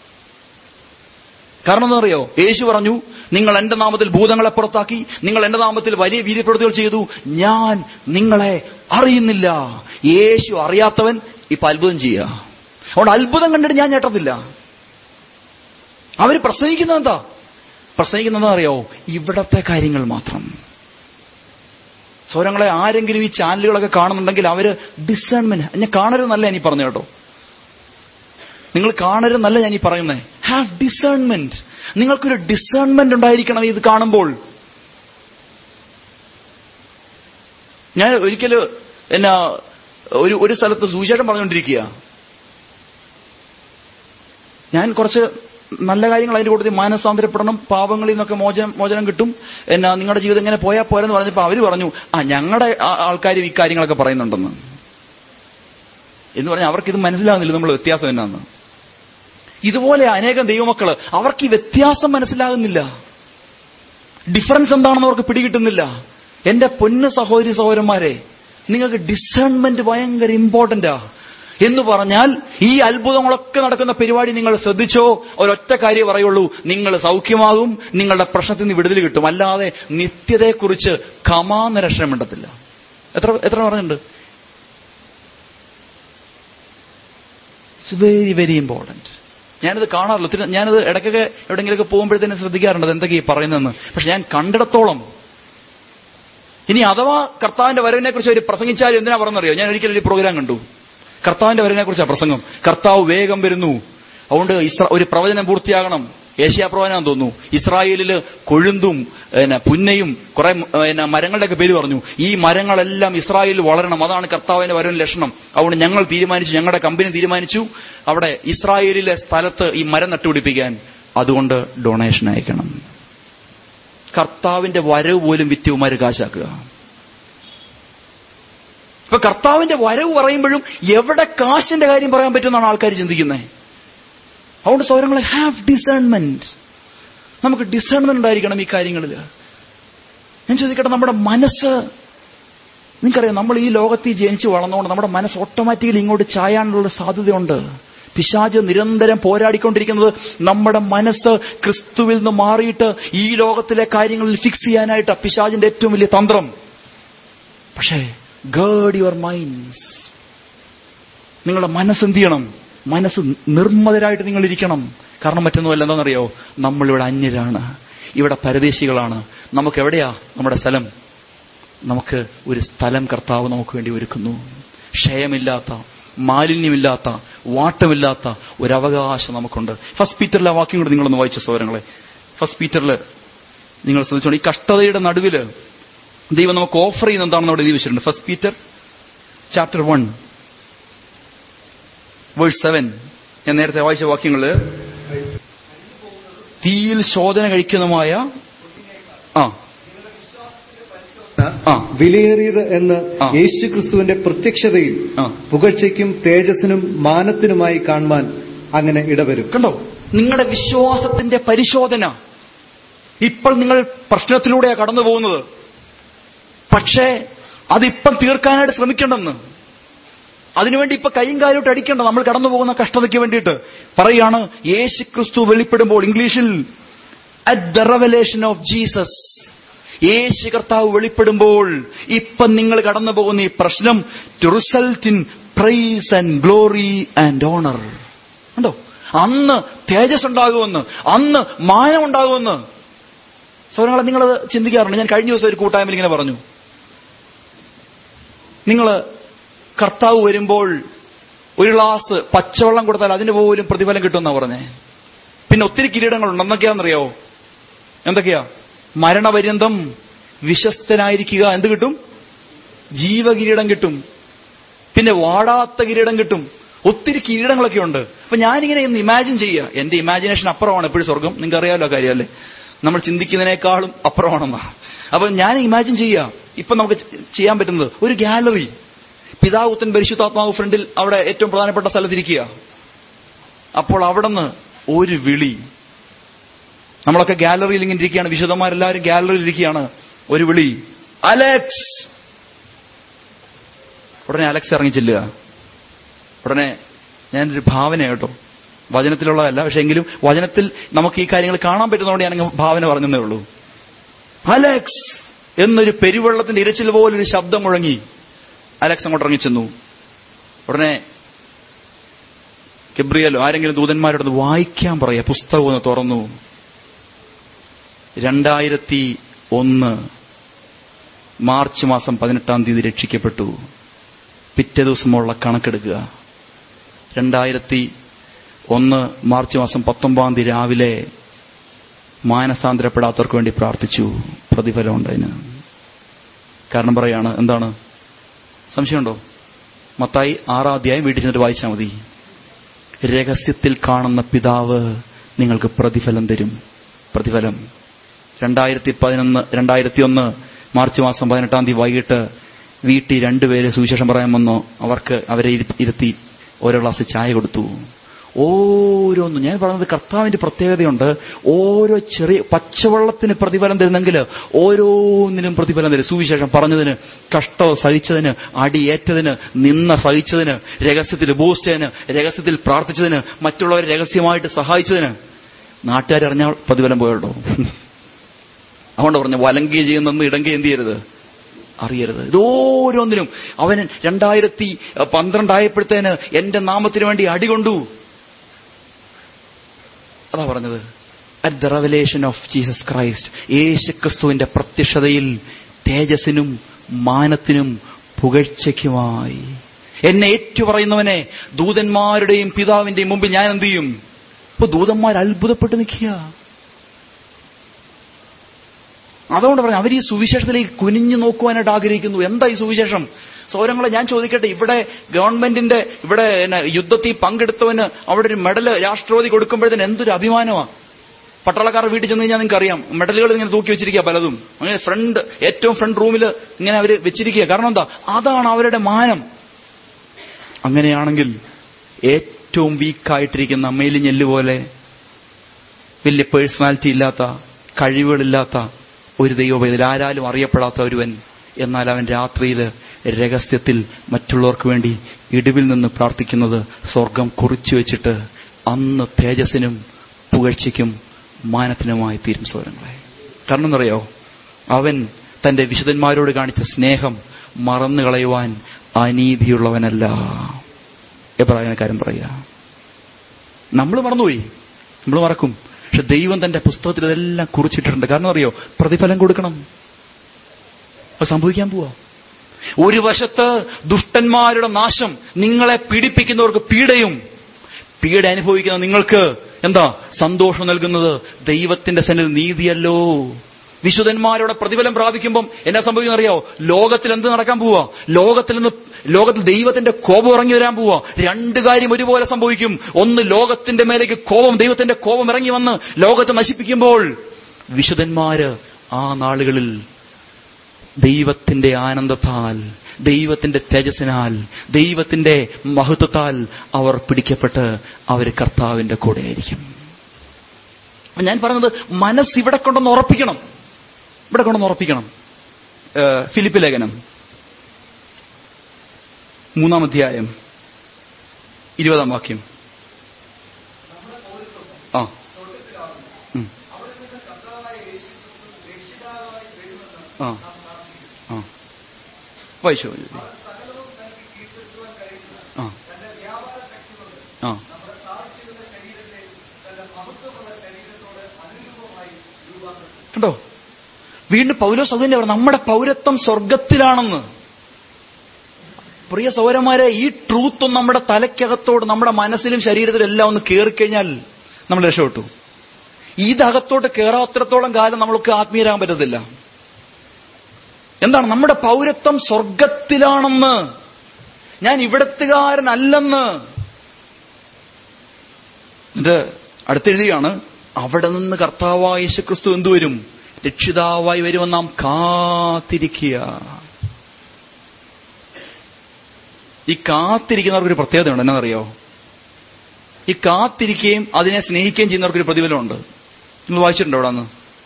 കാരണം എന്താ അറിയോ യേശു പറഞ്ഞു നിങ്ങൾ എന്റെ നാമത്തിൽ ഭൂതങ്ങളെ പുറത്താക്കി നിങ്ങൾ എന്റെ നാമത്തിൽ വലിയ വീര്യപ്രവൃത്തികൾ ചെയ്തു ഞാൻ നിങ്ങളെ അറിയുന്നില്ല യേശു അറിയാത്തവൻ ഇപ്പൊ അത്ഭുതം ചെയ്യുക അതുകൊണ്ട് അത്ഭുതം കണ്ടിട്ട് ഞാൻ ഞെട്ടത്തില്ല അവര് പ്രസംഗിക്കുന്നത് എന്താ പ്രസംഗിക്കുന്നത് അറിയോ ഇവിടത്തെ കാര്യങ്ങൾ മാത്രം സ്വരങ്ങളെ ആരെങ്കിലും ഈ ചാനലുകളൊക്കെ കാണുന്നുണ്ടെങ്കിൽ അവര് ഡിസേൺമെന്റ് ഞാൻ കാണരുതെന്നല്ല ഞാൻ ഈ പറഞ്ഞു കേട്ടോ നിങ്ങൾ കാണരുതെന്നല്ല ഞാൻ ഈ പറയുന്നത് ഹാവ് ഡിസേൺമെന്റ് നിങ്ങൾക്കൊരു ഡിസേൺമെന്റ് ഉണ്ടായിരിക്കണം ഇത് കാണുമ്പോൾ ഞാൻ ഒരിക്കല് എന്നാ ഒരു ഒരു സ്ഥലത്ത് സുവിശേഷം പറഞ്ഞുകൊണ്ടിരിക്കുക ഞാൻ കുറച്ച് നല്ല കാര്യങ്ങൾ അതിന്റെ കൂട്ടത്തിൽ മാനസാന്തരപ്പെടണം പാപങ്ങളിൽ നിന്നൊക്കെ മോചനം മോചനം കിട്ടും എന്നാ നിങ്ങളുടെ ജീവിതം ഇങ്ങനെ പോയാൽ പോരെന്ന് പറഞ്ഞപ്പോൾ അവര് പറഞ്ഞു ആ ഞങ്ങളുടെ ആൾക്കാരും ഈ കാര്യങ്ങളൊക്കെ പറയുന്നുണ്ടെന്ന് എന്ന് പറഞ്ഞാൽ അവർക്ക് ഇത് മനസ്സിലാകുന്നില്ല നമ്മൾ വ്യത്യാസം എന്നാന്ന് ഇതുപോലെ അനേകം ദൈവമക്കള് അവർക്ക് ഈ വ്യത്യാസം മനസ്സിലാകുന്നില്ല ഡിഫറൻസ് എന്താണെന്ന് അവർക്ക് പിടികിട്ടുന്നില്ല എന്റെ പൊന്ന് സഹോദരി സഹോദരന്മാരെ നിങ്ങൾക്ക് ഡിസേൺമെന്റ് ഭയങ്കര ഇമ്പോർട്ടന്റാ എന്ന് പറഞ്ഞാൽ ഈ അത്ഭുതങ്ങളൊക്കെ നടക്കുന്ന പരിപാടി നിങ്ങൾ ശ്രദ്ധിച്ചോ ഒരൊറ്റ കാര്യം പറയുള്ളൂ നിങ്ങൾ സൗഖ്യമാകും നിങ്ങളുടെ പ്രശ്നത്തിൽ നിന്ന് വിടുതൽ കിട്ടും അല്ലാതെ നിത്യതയെക്കുറിച്ച് കമാന്ന രക്ഷണം മിണ്ടത്തില്ല എത്ര എത്ര പറഞ്ഞിട്ടുണ്ട് ഇറ്റ്സ് വെരി വെരി ഇമ്പോർട്ടന്റ് ഞാനിത് കാണാറില്ല ഒത്തിരി ഞാനിത് ഇടയ്ക്കൊക്കെ എവിടെയെങ്കിലുമൊക്കെ പോകുമ്പോഴത്തേനും ശ്രദ്ധിക്കാറുണ്ട് എന്തൊക്കെയാ പറയുന്നതെന്ന് പക്ഷെ ഞാൻ കണ്ടിടത്തോളം ഇനി അഥവാ കർത്താവിന്റെ വരവിനെ കുറിച്ച് അവർ പ്രസംഗിച്ചാലും എന്തിനാ പറഞ്ഞറിയോ ഞാൻ ഒരിക്കലും ഒരു പ്രോഗ്രാം കണ്ടു കർത്താവിന്റെ വരവിനെ കുറിച്ചാണ് പ്രസംഗം കർത്താവ് വേഗം വരുന്നു അതുകൊണ്ട് ഇസ്ര ഒരു പ്രവചനം പൂർത്തിയാകണം ഏഷ്യാ പ്രവചനം തോന്നുന്നു ഇസ്രായേലില് കൊഴുന്തും പിന്നെ പുന്നയും കുറെ പിന്നെ മരങ്ങളുടെയൊക്കെ പേര് പറഞ്ഞു ഈ മരങ്ങളെല്ലാം ഇസ്രായേലിൽ വളരണം അതാണ് കർത്താവിന്റെ വരവിന് ലക്ഷണം അതുകൊണ്ട് ഞങ്ങൾ തീരുമാനിച്ചു ഞങ്ങളുടെ കമ്പനി തീരുമാനിച്ചു അവിടെ ഇസ്രായേലിലെ സ്ഥലത്ത് ഈ മരം നട്ടുപിടിപ്പിക്കാൻ അതുകൊണ്ട് ഡൊണേഷൻ അയക്കണം കർത്താവിന്റെ വരവ് പോലും വിറ്റുമാര് കാശാക്കുക ഇപ്പൊ കർത്താവിന്റെ വരവ് പറയുമ്പോഴും എവിടെ കാശിന്റെ കാര്യം പറയാൻ പറ്റുമെന്നാണ് ആൾക്കാർ ചിന്തിക്കുന്നത് അതുകൊണ്ട് സൗരങ്ങളെ ഹാവ് ഡിസേൺമെന്റ് നമുക്ക് ഡിസേൺമെന്റ് ഉണ്ടായിരിക്കണം ഈ കാര്യങ്ങളിൽ ഞാൻ ചോദിക്കട്ടെ നമ്മുടെ മനസ്സ് നിങ്ങൾക്കറിയാം നമ്മൾ ഈ ലോകത്തിൽ ജനിച്ച് വളർന്നുകൊണ്ട് നമ്മുടെ മനസ്സ് ഓട്ടോമാറ്റിക്കലി ഇങ്ങോട്ട് ചായാനുള്ള സാധ്യതയുണ്ട് പിശാജ് നിരന്തരം പോരാടിക്കൊണ്ടിരിക്കുന്നത് നമ്മുടെ മനസ്സ് ക്രിസ്തുവിൽ നിന്ന് മാറിയിട്ട് ഈ ലോകത്തിലെ കാര്യങ്ങളിൽ ഫിക്സ് ചെയ്യാനായിട്ട് പിശാജിന്റെ ഏറ്റവും വലിയ തന്ത്രം പക്ഷേ ഗേഡ് യുവർ മൈൻഡ്സ് നിങ്ങളുടെ മനസ്സ് എന്ത് ചെയ്യണം മനസ്സ് നിർമ്മതരായിട്ട് നിങ്ങൾ ഇരിക്കണം കാരണം മറ്റൊന്നുമല്ല എന്താണെന്നറിയോ നമ്മളിവിടെ അന്യരാണ് ഇവിടെ പരദേശികളാണ് നമുക്ക് എവിടെയാ നമ്മുടെ സ്ഥലം നമുക്ക് ഒരു സ്ഥലം കർത്താവ് നമുക്ക് വേണ്ടി ഒരുക്കുന്നു ക്ഷയമില്ലാത്ത മാലിന്യമില്ലാത്ത വാട്ടമില്ലാത്ത ഒരു അവകാശം നമുക്കുണ്ട് ഫസ്റ്റ് പീറ്ററിലെ ആ വാക്യം കൂടെ നിങ്ങളൊന്ന് വായിച്ച സൗരങ്ങളെ ഫസ്റ്റ് പീറ്ററിൽ നിങ്ങൾ ശ്രദ്ധിച്ചോണം ഈ കഷ്ടതയുടെ നടുവില് ദൈവം നമുക്ക് ഓഫർ ചെയ്യുന്ന എന്താണെന്ന് അവിടെ എഴുതി വെച്ചിട്ടുണ്ട് first Peter chapter one verse seven ഞാൻ നേരത്തെ വായിച്ച വാക്യങ്ങള് തീയിൽ ശോധന കഴിക്കുന്നതുമായ ആ ആ. വിലയേറിയത് എന്ന് ആ. യേശുക്രിസ്തുവിന്റെ പ്രത്യക്ഷതയിൽ ആ. പുകഴ്ചയ്ക്കും തേജസ്സിനും മാനത്തിനുമായി കാണുവാൻ അങ്ങനെ ഇടവരും കണ്ടോ നിങ്ങളുടെ വിശ്വാസത്തിന്റെ പരിശോധന ഇപ്പോൾ നിങ്ങൾ പ്രശ്നത്തിലൂടെയാ കടന്നു പോകുന്നത് പക്ഷേ അതിപ്പം തീർക്കാനായിട്ട് ശ്രമിക്കണ്ടെന്ന് അതിനുവേണ്ടി ഇപ്പൊ കൈയും കാലോട്ട് അടിക്കണ്ട നമ്മൾ കടന്നു പോകുന്ന കഷ്ടതയ്ക്ക് വേണ്ടിയിട്ട് പറയാണ് യേശു ക്രിസ്തു വെളിപ്പെടുമ്പോൾ ഇംഗ്ലീഷിൽ at the revelation of Jesus യേശു കർത്താവ് വെളിപ്പെടുമ്പോൾ ഇപ്പം നിങ്ങൾ കടന്നു പോകുന്ന ഈ പ്രശ്നം to result in praise and glory and honour കണ്ടോ അന്ന് തേജസ് ഉണ്ടാകുമെന്ന് അന്ന് മാനം ഉണ്ടാകുമെന്ന് സൗരങ്ങളെ നിങ്ങളത് ചിന്തിക്കാറുണ്ട് ഞാൻ കഴിഞ്ഞ ദിവസം ഒരു കൂട്ടായ്മയിൽ ഇങ്ങനെ പറഞ്ഞു നിങ്ങൾ കർത്താവ് വരുമ്പോൾ ഒരു ഗ്ലാസ് പച്ചവെള്ളം കൊടുത്താൽ അതിന് പോലും പ്രതിഫലം കിട്ടുമെന്നാ പറഞ്ഞേ പിന്നെ ഒത്തിരി കിരീടങ്ങളുണ്ട് എന്തൊക്കെയാണെന്നറിയാവോ എന്തൊക്കെയാ മരണപര്യന്തം വിശ്വസ്തനായിരിക്കുക എന്ത് കിട്ടും ജീവകിരീടം കിട്ടും പിന്നെ വാടാത്ത കിരീടം കിട്ടും ഒത്തിരി കിരീടങ്ങളൊക്കെ ഉണ്ട് അപ്പൊ ഞാനിങ്ങനെ ഇന്ന് ഇമാജിൻ ചെയ്യുക എന്റെ ഇമാജിനേഷൻ അപ്പുറമാണ് എപ്പോഴും സ്വർഗം നിങ്ങൾക്ക് അറിയാമല്ലോ കാര്യമല്ലേ നമ്മൾ ചിന്തിക്കുന്നതിനേക്കാളും അപ്പുറമാണെന്നാ അപ്പൊ ഞാൻ ഇമാജിൻ ചെയ്യുക ഇപ്പൊ നമുക്ക് ചെയ്യാൻ പറ്റുന്നത് ഒരു ഗാലറി പിതാവുത്തൻ പരിശുദ്ധാത്മാവ് ഫ്രണ്ടിൽ അവിടെ ഏറ്റവും പ്രധാനപ്പെട്ട സ്ഥലത്തിരിക്കുക അപ്പോൾ അവിടുന്ന് ഒരു വിളി നമ്മളൊക്കെ ഗാലറിയിൽ ഇങ്ങനെ ഇരിക്കുകയാണ് വിശുദ്ധന്മാരെല്ലാവരും ഗാലറിയിൽ ഇരിക്കുകയാണ് ഒരു വിളി അലക്സ് ഉടനെ അലക്സ് ഇറങ്ങി ചെല്ലുക ഉടനെ ഞാനൊരു ഭാവന കേട്ടോ വചനത്തിലുള്ളതല്ല പക്ഷെ എങ്കിലും വചനത്തിൽ നമുക്ക് ഈ കാര്യങ്ങൾ കാണാൻ പറ്റുന്നതുകൊണ്ട് ഞാൻ അങ്ങ് ഭാവന പറഞ്ഞതേ ഉള്ളൂ അലക്സ് എന്നൊരു പെരുവെള്ളത്തിന്റെ ഇരച്ചിൽ പോലൊരു ശബ്ദം മുഴങ്ങി അലക്സ് അങ്ങോട്ട് ഇറങ്ങിച്ചെന്നു ഉടനെ കെബ്രിയലോ ആരെങ്കിലും ദൂതന്മാരോട് വായിക്കാൻ പറയാ പുസ്തകം ഒന്ന് തുറന്നു രണ്ടായിരത്തി ഒന്ന് മാർച്ച് മാസം പതിനെട്ടാം തീയതി രക്ഷിക്കപ്പെട്ടു പിറ്റേ ദിവസമുള്ള കണക്കെടുക്കുക രണ്ടായിരത്തി ഒന്ന് മാർച്ച് മാസം പത്തൊമ്പതാം തീയതി രാവിലെ മാനസാന്തരപ്പെടാത്തവർക്ക് വേണ്ടി പ്രാർത്ഥിച്ചു പ്രതിഫലമുണ്ട് അതിന് കാരണം പറയാണ് എന്താണ് സംശയമുണ്ടോ മത്തായി ആറാം അധ്യായം വീട്ടിൽ ചെന്നിട്ട് വായിച്ചാൽ മതി രഹസ്യത്തിൽ കാണുന്ന പിതാവ് നിങ്ങൾക്ക് പ്രതിഫലം തരും പ്രതിഫലം രണ്ടായിരത്തി പതിനൊന്ന് രണ്ടായിരത്തി ഒന്ന് മാർച്ച് മാസം പതിനെട്ടാം തീയതി വൈകിട്ട് വീട്ടിൽ രണ്ടുപേര് സുവിശേഷം പറയാൻ വന്നു അവർക്ക് അവരെ ഇരു- ഇരുത്തി ഓരോ ഗ്ലാസ് ചായ കൊടുത്തു ഓരോന്നും ഞാൻ പറഞ്ഞത് കർത്താവിന്റെ പ്രത്യേകതയുണ്ട് ഓരോ ചെറിയ പച്ചവെള്ളത്തിന് പ്രതിഫലം തരുന്നെങ്കിൽ ഓരോന്നിനും പ്രതിഫലം തരും സുവിശേഷം പറഞ്ഞതിന് കഷ്ടത സഹിച്ചതിന് അടിയേറ്റതിന് നിന്ന സഹിച്ചതിന് രഹസ്യത്തിൽ ഉപയോഗിച്ചതിന് രഹസ്യത്തിൽ പ്രാർത്ഥിച്ചതിന് മറ്റുള്ളവരെ രഹസ്യമായിട്ട് സഹായിച്ചതിന് നാട്ടുകാരറിഞ്ഞാൽ പ്രതിഫലം പോയല്ലോ അതുകൊണ്ട് പറഞ്ഞു വലങ്കി ചെയ്യുന്നെന്ന് ഇടങ്കി എന്ത് ചെയ്യരുത് അറിയരുത് ഇത് ഓരോന്നിനും അവൻ രണ്ടായിരത്തി പന്ത്രണ്ടായപ്പോഴത്തേന് എന്റെ നാമത്തിന് വേണ്ടി അടികൊണ്ടു അതാ പറഞ്ഞത് at the revelation of Jesus Christ യേശു ക്രിസ്തുവിന്റെ പ്രത്യക്ഷതയിൽ തേജസ്സിനും മാനത്തിനും പുകഴ്ചയ്ക്കുമായി എന്നെ ഏറ്റുപറയുന്നവനെ ദൂതന്മാരുടെയും പിതാവിന്റെയും മുമ്പിൽ ഞാൻ എന്ത് ചെയ്യും ഇപ്പൊ ദൂതന്മാർ അത്ഭുതപ്പെട്ട് നിൽക്കുക അതുകൊണ്ട് പറഞ്ഞു അവർ ഈ സുവിശേഷത്തിലേക്ക് കുനിഞ്ഞു നോക്കുവാനായിട്ട് ആഗ്രഹിക്കുന്നു എന്താ ഈ സുവിശേഷം സൗരങ്ങളെ ഞാൻ ചോദിക്കട്ടെ ഇവിടെ ഗവൺമെന്റിന്റെ ഇവിടെ എന്നെ യുദ്ധത്തിൽ പങ്കെടുത്തവന് അവിടെ ഒരു മെഡൽ രാഷ്ട്രപതി കൊടുക്കുമ്പോഴത്തേന് എന്തൊരു അഭിമാനമാണ് പട്ടാളക്കാർ വീട്ടിൽ ചെന്ന് കഴിഞ്ഞാൽ നിങ്ങൾക്ക് അറിയാം മെഡലുകൾ ഇങ്ങനെ തൂക്കി വെച്ചിരിക്കുക പലതും അങ്ങനെ ഫ്രണ്ട് ഏറ്റവും ഫ്രണ്ട് റൂമിൽ ഇങ്ങനെ അവർ വെച്ചിരിക്കുക കാരണം എന്താ അതാണ് അവരുടെ മാനം അങ്ങനെയാണെങ്കിൽ ഏറ്റവും വീക്കായിട്ടിരിക്കുന്ന മേലിഞ്ഞെല്ല് പോലെ വലിയ പേഴ്സണാലിറ്റി ഇല്ലാത്ത കഴിവുകളില്ലാത്ത ഒരു ദൈവപൈതൽ ആരാലും അറിയപ്പെടാത്ത ഒരുവൻ എന്നാൽ അവൻ രാത്രിയിൽ രഹസ്യത്തിൽ മറ്റുള്ളവർക്ക് വേണ്ടി ഇടിവിൽ നിന്ന് പ്രാർത്ഥിക്കുന്നത് സ്വർഗം കുറിച്ചു വെച്ചിട്ട് അന്ന് തേജസ്സിനും പുകഴ്ചയ്ക്കും മാനത്തിനുമായി തീരും സ്വരങ്ങളെ കാരണം എന്നറിയോ അവൻ തന്റെ വിശുദ്ധന്മാരോട് കാണിച്ച സ്നേഹം മറന്നു കളയുവാൻ അനീതിയുള്ളവനല്ല എബ്രാഹിനക്കാരൻ പറയുക നമ്മൾ മറന്നുപോയി നമ്മൾ മറക്കും പക്ഷെ ദൈവം തന്റെ പുസ്തകത്തിൽ ഇതെല്ലാം കുറിച്ചിട്ടിട്ടുണ്ട് കാരണം അറിയോ പ്രതിഫലം കൊടുക്കണം അപ്പൊ സംഭവിക്കാൻ പോവാ ഒരു വശത്ത് ദുഷ്ടന്മാരുടെ നാശം നിങ്ങളെ പീഡിപ്പിക്കുന്നവർക്ക് പീഡയും പീഡ അനുഭവിക്കുന്ന നിങ്ങൾക്ക് എന്താ സന്തോഷം നൽകുന്നത് ദൈവത്തിന്റെ സന്നിധി നീതിയല്ലോ വിശുദ്ധന്മാരുടെ പ്രതിഫലം പ്രാപിക്കുമ്പം എന്നാ സംഭവിക്കുന്ന അറിയോ ലോകത്തിൽ എന്ത് നടക്കാൻ പോവാ ലോകത്തിൽ നിന്ന് ലോകത്തിൽ ദൈവത്തിന്റെ കോപം ഇറങ്ങി വരാൻ പോവാ രണ്ട് കാര്യം ഒരുപോലെ സംഭവിക്കും ഒന്ന് ലോകത്തിന്റെ മേലേക്ക് കോപം ദൈവത്തിന്റെ കോപം ഇറങ്ങി വന്ന് ലോകത്തെ നശിപ്പിക്കുമ്പോൾ വിശുദ്ധന്മാര് ആ നാളുകളിൽ ദൈവത്തിന്റെ ആനന്ദത്താൽ ദൈവത്തിന്റെ തേജസ്സിനാൽ ദൈവത്തിന്റെ മഹത്വത്താൽ അവർ പിടിക്കപ്പെട്ട് അവർ കർത്താവിന്റെ കൂടെയായിരിക്കും അപ്പൊ ഞാൻ പറയുന്നത് മനസ്സ് ഇവിടെ കൊണ്ടൊന്ന് ഉറപ്പിക്കണം ഇവിടെ കൊണ്ടൊന്ന് ഉറപ്പിക്കണം ഏഹ് ഫിലിപ്പ് ലേഖനം മൂന്നാം അധ്യായം ഇരുപതാം വാക്യം ആ ഉം. ആ ആ വായിച്ചോ ആ ആ കണ്ടോ വീണ്ടും പൗലോസ് അത് തന്നെ പറഞ്ഞു നമ്മുടെ പൗരത്വം സ്വർഗത്തിലാണെന്ന് പ്രിയ സൗരന്മാരെ ഈ ട്രൂത്തും നമ്മുടെ തലയ്ക്കകത്തോട് നമ്മുടെ മനസ്സിലും ശരീരത്തിലും എല്ലാം ഒന്ന് കയറിക്കഴിഞ്ഞാൽ നമ്മൾ രക്ഷപ്പെട്ടു ഇതകത്തോട്ട് കയറാത്തിടത്തോളം കാലം നമ്മൾക്ക് ആത്മീയരാകാൻ പറ്റത്തില്ല എന്താണ് നമ്മുടെ പൗരത്വം സ്വർഗത്തിലാണെന്ന് ഞാൻ ഇവിടത്തുകാരനല്ലെന്ന് ഇത് അടുത്തെഴുതിയാണ് അവിടെ നിന്ന് കർത്താവായ യേശുക്രിസ്തു എന്തുവരും രക്ഷിതാവായി വരുമെന്ന് നാം കാത്തിരിക്കുക ഈ കാത്തിരിക്കുന്നവർക്ക് ഒരു പ്രത്യേകതയുണ്ട് എന്നറിയോ ഈ കാത്തിരിക്കുകയും അതിനെ സ്നേഹിക്കുകയും ചെയ്യുന്നവർക്കൊരു പ്രതിഫലമുണ്ട് നിങ്ങൾ വായിച്ചിട്ടുണ്ടോ അവിടെ അന്ന്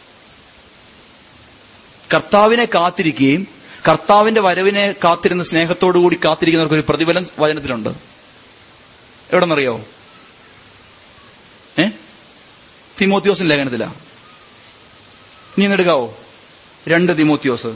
കർത്താവിനെ കാത്തിരിക്കുകയും കർത്താവിന്റെ വരവിനെ കാത്തിരുന്ന സ്നേഹത്തോടുകൂടി കാത്തിരിക്കുന്നവർക്ക് ഒരു പ്രതിഫലം വചനത്തിലുണ്ട് എവിടെ നിന്നറിയോ ഏ തിമോത്യോസിന്റെ ലേഖനത്തിലാ ഇനി എടുക്കാവോ രണ്ട് തിമോത്യോസ്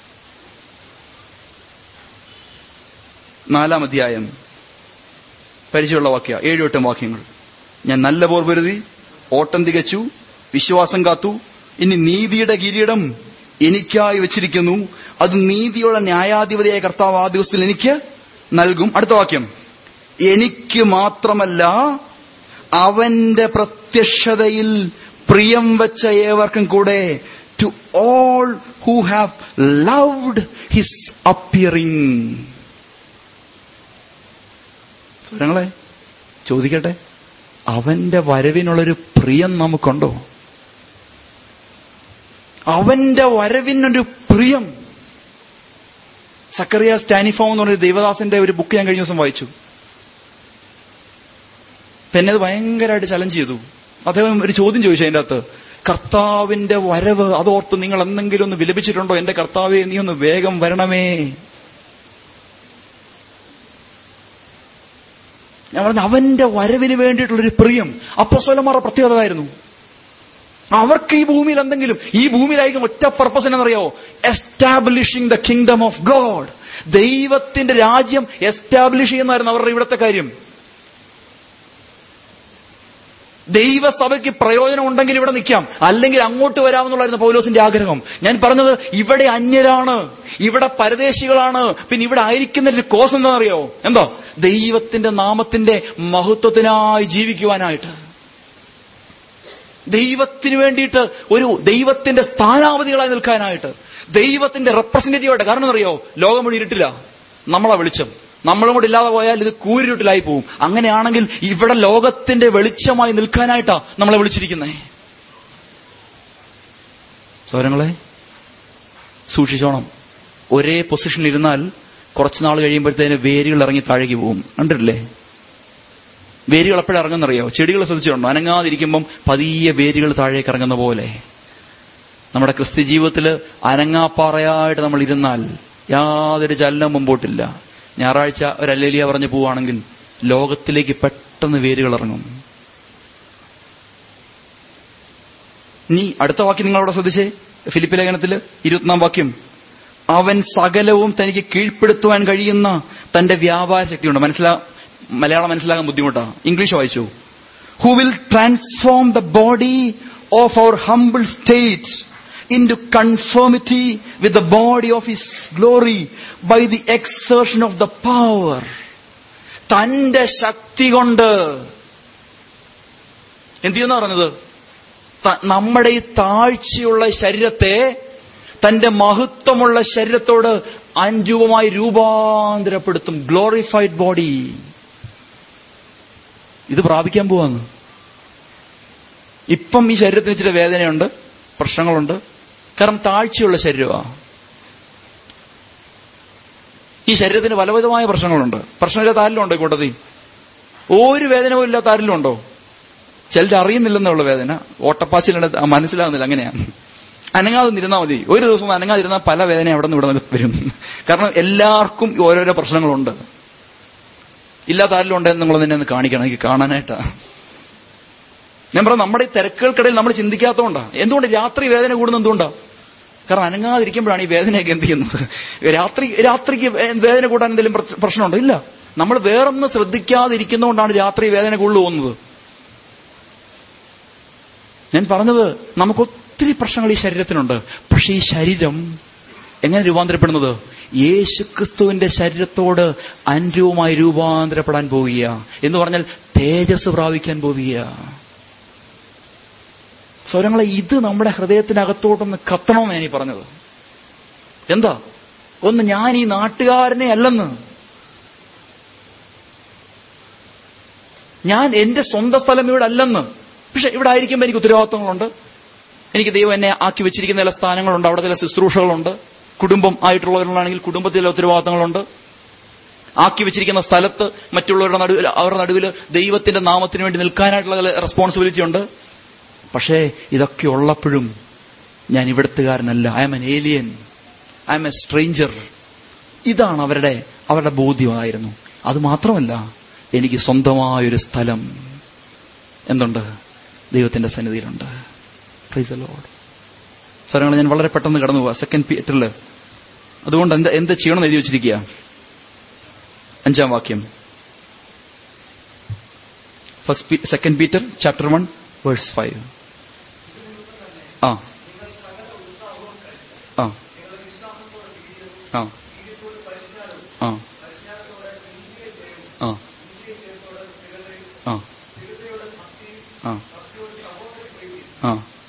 നാലാം അധ്യായം പരിചയമുള്ള വാക്യ ഏഴു എട്ടും വാക്യങ്ങൾ ഞാൻ നല്ല പോർ പൊരുതി ഓട്ടം തികച്ചു വിശ്വാസം കാത്തു ഇനി നീതിയുടെ കിരീടം എനിക്കായി വെച്ചിരിക്കുന്നു അത് നീതിയുള്ള ന്യായാധിപതിയായ കർത്താവ് ആ ദിവസത്തിൽ എനിക്ക് നൽകും അടുത്ത വാക്യം എനിക്ക് മാത്രമല്ല അവന്റെ പ്രത്യക്ഷതയിൽ പ്രിയം വെച്ച ഏവർക്കും കൂടെ to all who have loved his appearing സ്വരങ്ങളെ ചോദിക്കട്ടെ അവന്റെ വരവിനുള്ളൊരു പ്രിയം നമുക്കുണ്ടോ അവന്റെ വരവിനൊരു പ്രിയം സക്കറിയ സ്റ്റാനിഫോം എന്ന് പറഞ്ഞ ദേവദാസിന്റെ ഒരു ബുക്ക് ഞാൻ കഴിഞ്ഞ ദിവസം വായിച്ചു അപ്പൊ എന്നെ അത് ഭയങ്കരമായിട്ട് ചലഞ്ച് ചെയ്തു അദ്ദേഹം ഒരു ചോദ്യം ചോദിച്ചു അതിന്റെ അകത്ത് കർത്താവിന്റെ വരവ് അതോർത്ത് നിങ്ങൾ എന്തെങ്കിലും ഒന്ന് വിലപിച്ചിട്ടുണ്ടോ എന്റെ കർത്താവെ നീ ഒന്ന് വേഗം വരണമേ ഞാൻ പറഞ്ഞ അവന്റെ വരവിന് വേണ്ടിയിട്ടുള്ളൊരു പ്രിയം അപ്പോസ്വലന്മാരുടെ പ്രത്യേകത ആയിരുന്നു അവർക്ക് ഈ ഭൂമിയിൽ എന്തെങ്കിലും ഈ ഭൂമിയിലായിരിക്കും ഒറ്റ പർപ്പസ് എന്നറിയോ establishing the kingdom of God ദൈവത്തിന്റെ രാജ്യം എസ്റ്റാബ്ലിഷ് ചെയ്യുന്നതായിരുന്നു അവരുടെ ഇവിടുത്തെ കാര്യം ദൈവസഭയ്ക്ക് പ്രയോജനം ഉണ്ടെങ്കിൽ ഇവിടെ നിൽക്കാം അല്ലെങ്കിൽ അങ്ങോട്ട് വരാമെന്നുള്ളായിരുന്നു പൗലോസിന്റെ ആഗ്രഹം ഞാൻ പറഞ്ഞത് ഇവിടെ അന്യരാണ് ഇവിടെ പരദേശികളാണ് പിന്നെ ഇവിടെ ആയിരിക്കുന്നതിന്റെ കോസ് എന്താണെന്നറിയോ എന്തോ ദൈവത്തിന്റെ നാമത്തിന്റെ മഹത്വത്തിനായി ജീവിക്കുവാനായിട്ട് ദൈവത്തിന് വേണ്ടിയിട്ട് ഒരു ദൈവത്തിന്റെ സ്ഥാനാവധികളായി നിൽക്കാനായിട്ട് ദൈവത്തിന്റെ റെപ്രസെന്റേറ്റീവായിട്ട് കാരണം എന്നറിയോ ലോകം മുഴുവൻ ഇരുട്ടില്ല നമ്മളെ വെളിച്ചം നമ്മളും കൂടെ ഇല്ലാതെ പോയാൽ ഇത് കൂരിരുട്ടിലായി പോവും അങ്ങനെയാണെങ്കിൽ ഇവിടെ ലോകത്തിന്റെ വെളിച്ചമായി നിൽക്കാനായിട്ടാ നമ്മളെ വിളിച്ചിരിക്കുന്നേ സൗരങ്ങളെ സൂക്ഷിച്ചോണം ഒരേ പൊസിഷനിൽ ഇരുന്നാൽ കുറച്ചു നാൾ കഴിയുമ്പോഴത്തേന് വേരുകൾ ഇറങ്ങി താഴേക്ക് പോകും കണ്ടിട്ടില്ലേ വേരുകൾ എപ്പോഴും ഇറങ്ങുന്നറിയോ ചെടികൾ ശ്രദ്ധിച്ചിട്ടുണ്ടോ അനങ്ങാതിരിക്കുമ്പം പതിയെ വേരുകൾ താഴേക്ക് ഇറങ്ങുന്ന പോലെ നമ്മുടെ ക്രിസ്ത്യ ജീവിതത്തിൽ അനങ്ങാപ്പാറയായിട്ട് നമ്മൾ ഇരുന്നാൽ യാതൊരു ചലനം മുമ്പോട്ടില്ല ഞായറാഴ്ച ഒരു അല്ലേലിയ പറഞ്ഞു പോവുകയാണെങ്കിൽ ലോകത്തിലേക്ക് പെട്ടെന്ന് വേരുകൾ ഇറങ്ങും നീ അടുത്ത വാക്യം നിങ്ങളവിടെ ശ്രദ്ധിച്ചേ ഫിലിപ്പ് ലേഖനത്തില് ഇരുപത്തിനാം വാക്യം അവൻ സകലവും തനിക്ക് കീഴ്പ്പെടുത്തുവാൻ കഴിയുന്ന തന്റെ വ്യാപാര ശക്തിയുണ്ട് മനസ്സിലാ മലയാളം മനസ്സിലാകാൻ ബുദ്ധിമുട്ടാ ഇംഗ്ലീഷ് വായിച്ചു who will transform the body of our humble state into conformity with the body of his glory by the exertion of the power. തന്റെ ശക്തി കൊണ്ട് എന്ത് ചെയ്യുന്ന പറഞ്ഞത് ത- നമ്മുടെ ഈ താഴ്ചയുള്ള ശരീരത്തെ തന്റെ മഹത്വമുള്ള ശരീരത്തോട് അനുരൂപമായി രൂപാന്തരപ്പെടുത്തും ഗ്ലോറിഫൈഡ് ബോഡി ഇത് പ്രാപിക്കാൻ പോവാന്ന് ഇപ്പം ഈ ശരീരത്തിന് ഇച്ചിരി വേദനയുണ്ട് പ്രശ്നങ്ങളുണ്ട് കാരണം താഴ്ചയുള്ള ശരീരമാണ് ഈ ശരീരത്തിന് പലവിധമായ പ്രശ്നങ്ങളുണ്ട് പ്രശ്നമില്ലാത്ത ആരിലുണ്ടോ ഈ കൂട്ടത്തിൽ ഒരു വേദന പോലും ഇല്ലാത്ത ആരിലും ഉണ്ടോ ചിലർ അറിയുന്നില്ലെന്നുള്ള വേദന ഓട്ടപ്പാച്ചിലുണ്ട് മനസ്സിലാകുന്നില്ല അങ്ങനെയാണ് അനങ്ങാതെ നിരുന്നാൽ മതി ഒരു ദിവസം ഒന്ന് അനങ്ങാതിരുന്നാൽ പല വേദന അവിടെ നിന്ന് ഇവിടെ നിന്ന് വരും കാരണം എല്ലാവർക്കും ഓരോരോ പ്രശ്നങ്ങളുണ്ട് ഇല്ലാത്ത ആരിലും ഉണ്ടെന്ന് നിങ്ങൾ നിന്നെ ഒന്ന് കാണിക്കണം എനിക്ക് കാണാനായിട്ടാ ഞാൻ പറഞ്ഞ നമ്മുടെ ഈ തിരക്കുകൾക്കിടയിൽ നമ്മൾ ചിന്തിക്കാത്തതുകൊണ്ടാ എന്തുകൊണ്ട് രാത്രി വേദന കൂടുന്ന എന്തുകൊണ്ടാ കാരണം അനങ്ങാതിരിക്കുമ്പോഴാണ് ഈ വേദനയൊക്കെ എന്ത് ചെയ്യുന്നത് രാത്രി രാത്രിക്ക് വേ- വേദന കൂടാൻ എന്തെങ്കിലും പ്ര- പ്രശ്നമുണ്ടോ ഇല്ല നമ്മൾ വേറൊന്ന് ശ്രദ്ധിക്കാതിരിക്കുന്നതുകൊണ്ടാണ് രാത്രി വേദന കൂടുതൽ പോകുന്നത് ഞാൻ പറഞ്ഞത് നമുക്ക് ഒത്തിരി പ്രശ്നങ്ങൾ ഈ ശരീരത്തിനുണ്ട് പക്ഷെ ഈ ശരീരം എങ്ങനെ രൂപാന്തരപ്പെടുന്നത് യേശുക്രിസ്തുവിന്റെ ശരീരത്തോട് അനുരൂപമായി രൂപാന്തരപ്പെടാൻ പോവുക എന്ന് പറഞ്ഞാൽ തേജസ് പ്രാപിക്കാൻ പോവുക സ്വരങ്ങളെ ഇത് നമ്മുടെ ഹൃദയത്തിനകത്തോട്ടൊന്ന് കത്തണമെന്ന് ഞാൻ ഈ പറഞ്ഞത് എന്താ ഒന്ന് ഞാൻ ഈ നാട്ടുകാരനെ അല്ലെന്ന് ഞാൻ എന്റെ സ്വന്തം സ്ഥലം ഇവിടെ അല്ലെന്ന് പക്ഷെ ഇവിടെ ആയിരിക്കുമ്പോൾ എനിക്ക് ഉത്തരവാദിത്തങ്ങളുണ്ട് എനിക്ക് ദൈവം എന്നെ ആക്കി വെച്ചിരിക്കുന്ന ചില സ്ഥാനങ്ങളുണ്ട് അവിടെ ചില ശുശ്രൂഷകളുണ്ട് കുടുംബം ആയിട്ടുള്ളവരാണെങ്കിൽ കുടുംബത്തിൽ ചില ഉത്തരവാദിത്തങ്ങളുണ്ട് ആക്കി വെച്ചിരിക്കുന്ന സ്ഥലത്ത് മറ്റുള്ളവരുടെ നടുവിൽ അവരുടെ നടുവിൽ ദൈവത്തിന്റെ നാമത്തിന് വേണ്ടി നിൽക്കാനായിട്ടുള്ള ചില റെസ്പോൺസിബിലിറ്റി ഉണ്ട് പക്ഷേ ഇതൊക്കെ ഉള്ളപ്പോഴും ഞാൻ ഇവിടുത്തുകാരനല്ല I am an alien I M a stranger ഇതാണ് അവരുടെ അവരുടെ ബോധ്യമായിരുന്നു അത് മാത്രമല്ല എനിക്ക് സ്വന്തമായൊരു സ്ഥലം എന്തുണ്ട് ദൈവത്തിന്റെ സന്നിധിയിലുണ്ട് പ്രൈസ് ലോഡ് സ്വരങ്ങൾ ഞാൻ വളരെ പെട്ടെന്ന് കടന്നു പോവാ സെക്കൻഡ് പീറ്ററിൽ അതുകൊണ്ട് എന്ത് എന്ത് ചെയ്യണമെന്ന് എഴുതി വെച്ചിരിക്കുക അഞ്ചാം വാക്യം first second Peter chapter one verse five ആ ആ ആ ആ ആ ആ ആ ആ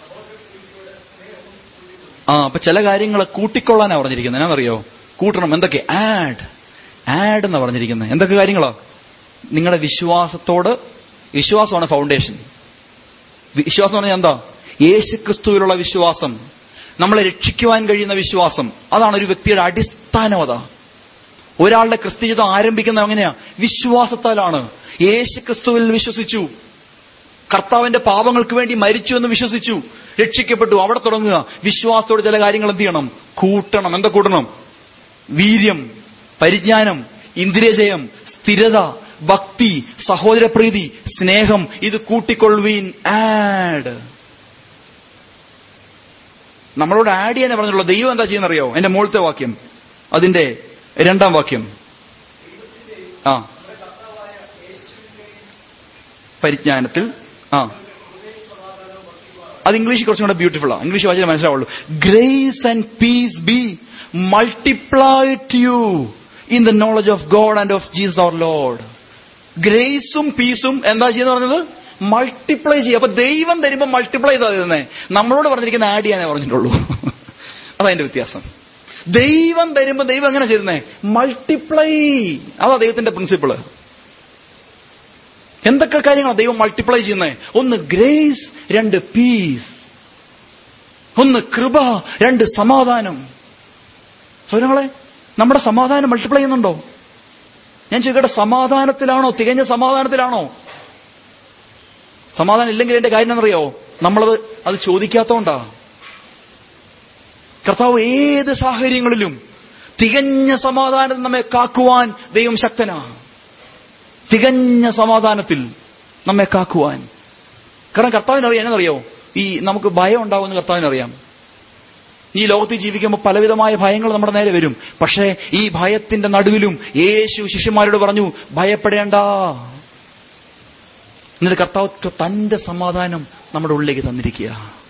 ആ അപ്പൊ ചില കാര്യങ്ങൾ കൂട്ടിക്കൊള്ളാനാ പറഞ്ഞിരിക്കുന്നത് എന്നാണെന്നറിയോ കൂട്ടണം എന്തൊക്കെ ആഡ് ആഡ് എന്നാ പറഞ്ഞിരിക്കുന്നത് എന്തൊക്കെ കാര്യങ്ങളാ നിങ്ങളുടെ വിശ്വാസത്തോട് വിശ്വാസമാണ് ഫൗണ്ടേഷൻ വിശ്വാസം എന്ന് പറഞ്ഞാൽ എന്താ യേശു ക്രിസ്തുവിലുള്ള വിശ്വാസം നമ്മളെ രക്ഷിക്കുവാൻ കഴിയുന്ന വിശ്വാസം അതാണ് ഒരു വ്യക്തിയുടെ അടിസ്ഥാനമത ഒരാളുടെ ക്രിസ്ത്യജീവിതം ആരംഭിക്കുന്നത് എങ്ങനെയാ വിശ്വാസത്താലാണ് യേശു ക്രിസ്തുവിൽ വിശ്വസിച്ചു കർത്താവിന്റെ പാപങ്ങൾക്ക് വേണ്ടി മരിച്ചു എന്ന് വിശ്വസിച്ചു രക്ഷിക്കപ്പെട്ടു അവിടെ തുടങ്ങുക വിശ്വാസത്തോട് ചില കാര്യങ്ങൾ എന്ത് ചെയ്യണം കൂട്ടണം എന്താ കൂട്ടണം വീര്യം പരിജ്ഞാനം ഇന്ദ്രിയജയം സ്ഥിരത ഭക്തി സഹോദരപ്രീതി സ്നേഹം ഇത് കൂട്ടിക്കൊള്ളുവീൻ ആഡ് നമ്മളോട് ആഡ് ചെയ്യാൻ പറഞ്ഞുള്ളൂ ദൈവം എന്താ ചെയ്യുന്നറിയോ എന്റെ മുകളിലത്തെ വാക്യം അതിന്റെ രണ്ടാം വാക്യം ആ പരിജ്ഞാനത്തിൽ ആ അത് ഇംഗ്ലീഷ് കുറച്ചും കൂടെ ബ്യൂട്ടിഫുൾ ആണ് ഇംഗ്ലീഷ് വായിച്ചാൽ മനസ്സിലാവുള്ളൂ grace and peace be multiplied to you in the knowledge of God and of Jesus our Lord ഗ്രേസും പീസും എന്താ ചെയ്യുന്ന പറഞ്ഞത് മൾട്ടിപ്ലൈ ചെയ്യുക അപ്പൊ ദൈവം തരുമ്പോൾ മൾട്ടിപ്ലൈ ചെയ്താ തരുന്നേ നമ്മളോട് പറഞ്ഞിരിക്കുന്ന ആഡ് ചെയ്യാനേ പറഞ്ഞിട്ടുള്ളൂ അതതിന്റെ വ്യത്യാസം ദൈവം തരുമ്പോ ദൈവം എങ്ങനെ ചെയ്യുന്നേ മൾട്ടിപ്ലൈ അതാ ദൈവത്തിന്റെ പ്രിൻസിപ്പിള് എന്തൊക്കെ കാര്യങ്ങളാണ് ദൈവം മൾട്ടിപ്ലൈ ചെയ്യുന്നത് ഒന്ന് ഗ്രേസ് രണ്ട് പീസ് ഒന്ന് കൃപ രണ്ട് സമാധാനം സ്വരങ്ങളെ നമ്മുടെ സമാധാനം മൾട്ടിപ്ലൈ ചെയ്യുന്നുണ്ടോ ഞാൻ ചോദിക്കട്ടെ സമാധാനത്തിലാണോ തികഞ്ഞ സമാധാനത്തിലാണോ സമാധാനം ഇല്ലെങ്കിൽ എന്റെ കാര്യം എന്നറിയോ നമ്മളത് അത് ചോദിക്കാത്തോണ്ടാ കർത്താവ് ഏത് സാഹചര്യങ്ങളിലും തികഞ്ഞ സമാധാനം നമ്മെ കാക്കുവാൻ ദൈവം ശക്തനാ തികഞ്ഞ സമാധാനത്തിൽ നമ്മെ കാക്കുവാൻ കാരണം കർത്താവിനറിയാം എന്നറിയോ ഈ നമുക്ക് ഭയം ഉണ്ടാവുമെന്ന് കർത്താവിനറിയാം ഈ ലോകത്തിൽ ജീവിക്കുമ്പോൾ പലവിധമായ ഭയങ്ങൾ നമ്മുടെ നേരെ വരും പക്ഷേ ഈ ഭയത്തിന്റെ നടുവിലും യേശു ശിഷ്യന്മാരോട് പറഞ്ഞു ഭയപ്പെടേണ്ട എന്നിട്ട് കർത്താവ് തന്റെ സമാധാനം നമ്മുടെ ഉള്ളിലേക്ക് തന്നിരിക്കുക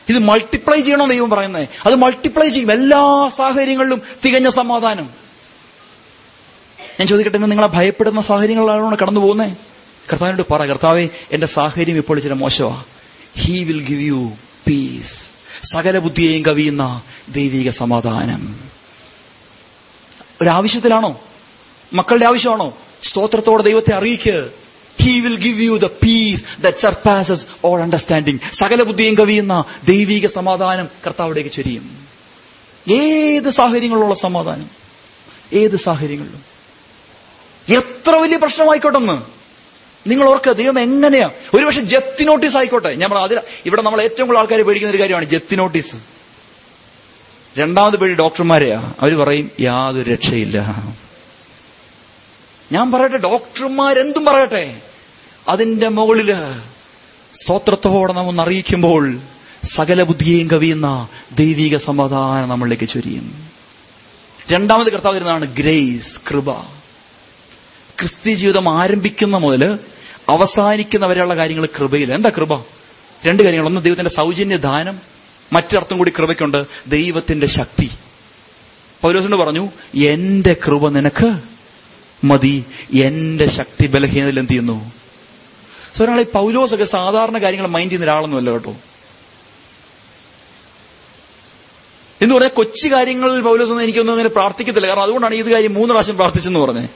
ഇത് മൾട്ടിപ്ലൈ ചെയ്യണോ ദൈവം പറയുന്നത് അത് മൾട്ടിപ്ലൈ ചെയ്യും എല്ലാ സാഹചര്യങ്ങളിലും തികഞ്ഞ സമാധാനം ഞാൻ ചോദിക്കട്ടെ ഇന്ന് നിങ്ങളെ ഭയപ്പെടുന്ന സാഹചര്യങ്ങളിലാണോ കടന്നു പോകുന്നത് കർത്താവിനോട് പറ കർത്താവെ എന്റെ സാഹചര്യം ഇപ്പോൾ ഇച്ചിരി മോശമാ he will give you peace സകല ബുദ്ധിയെയും കവിയുന്ന ദൈവിക സമാധാനം ഒരാവശ്യത്തിലാണോ മക്കളുടെ ആവശ്യമാണോ സ്തോത്രത്തോടെ ദൈവത്തെ അറിയിക്ക് he will give you the peace that surpasses all understanding സകല ബുദ്ധിയും കവിയുന്ന ദൈവിക സമാധാനം കർത്താവിടേക്ക് ചൊരിയും ഏത് സാഹചര്യങ്ങളിലുള്ള സമാധാനം ഏത് സാഹചര്യങ്ങളിലും എത്ര വലിയ പ്രശ്നമായിക്കോട്ടെന്ന് നിങ്ങൾ ഓർക്കുക ദൈവം എങ്ങനെയാ ഒരുപക്ഷെ ജപ്തി നോട്ടീസ് ആയിക്കോട്ടെ ഞാൻ പറഞ്ഞു അതിൽ ഇവിടെ നമ്മൾ ഏറ്റവും കൂടുതൽ ആൾക്കാർ പേടിക്കുന്ന ഒരു കാര്യമാണ് ജപ്തി നോട്ടീസ് രണ്ടാമത് പേടി ഡോക്ടർമാരെയാ അവർ പറയും യാതൊരു രക്ഷയില്ല ഞാൻ പറയട്ടെ ഡോക്ടർമാരെന്തും പറയട്ടെ അതിന്റെ മുകളില് സ്തോത്രത്തോടെ നാം ഒന്ന് അറിയിക്കുമ്പോൾ സകല ബുദ്ധിയെയും കവിയുന്ന ദൈവിക സമാധാനം നമ്മളിലേക്ക് ചൊരിയും രണ്ടാമത് കർത്താവ് വരുന്നതാണ് ഗ്രേസ് കൃപ ക്രിസ്ത്യ ജീവിതം ആരംഭിക്കുന്ന മുതൽ അവസാനിക്കുന്ന വരെയുള്ള കാര്യങ്ങൾ കൃപയിൽ എന്താ കൃപ രണ്ട് കാര്യങ്ങൾ ഒന്ന് ദൈവത്തിന്റെ സൗജന്യ ദാനം മറ്റൊരർത്ഥം കൂടി കൃപയ്ക്കുണ്ട് ദൈവത്തിന്റെ ശക്തി പൗലോസിനോട് പറഞ്ഞു എന്റെ കൃപ നിനക്ക് മതി എന്റെ ശക്തി ബലഹീനതയിൽ എന്ത് ചെയ്യുന്നു സോ ഒരാളെ പൗലോസൊക്കെ സാധാരണ കാര്യങ്ങൾ മൈൻഡ് ചെയ്യുന്ന ഒരാളൊന്നുമല്ല കേട്ടോ എന്ന് പറഞ്ഞാൽ കൊച്ചു കാര്യങ്ങളിൽ പൗലോസൊന്നും എനിക്കൊന്നും അങ്ങനെ പ്രാർത്ഥിക്കത്തില്ല കാരണം അതുകൊണ്ടാണ് ഇത് കാര്യം മൂന്ന് പ്രാവശ്യം പ്രാർത്ഥിച്ചെന്ന് പറഞ്ഞത്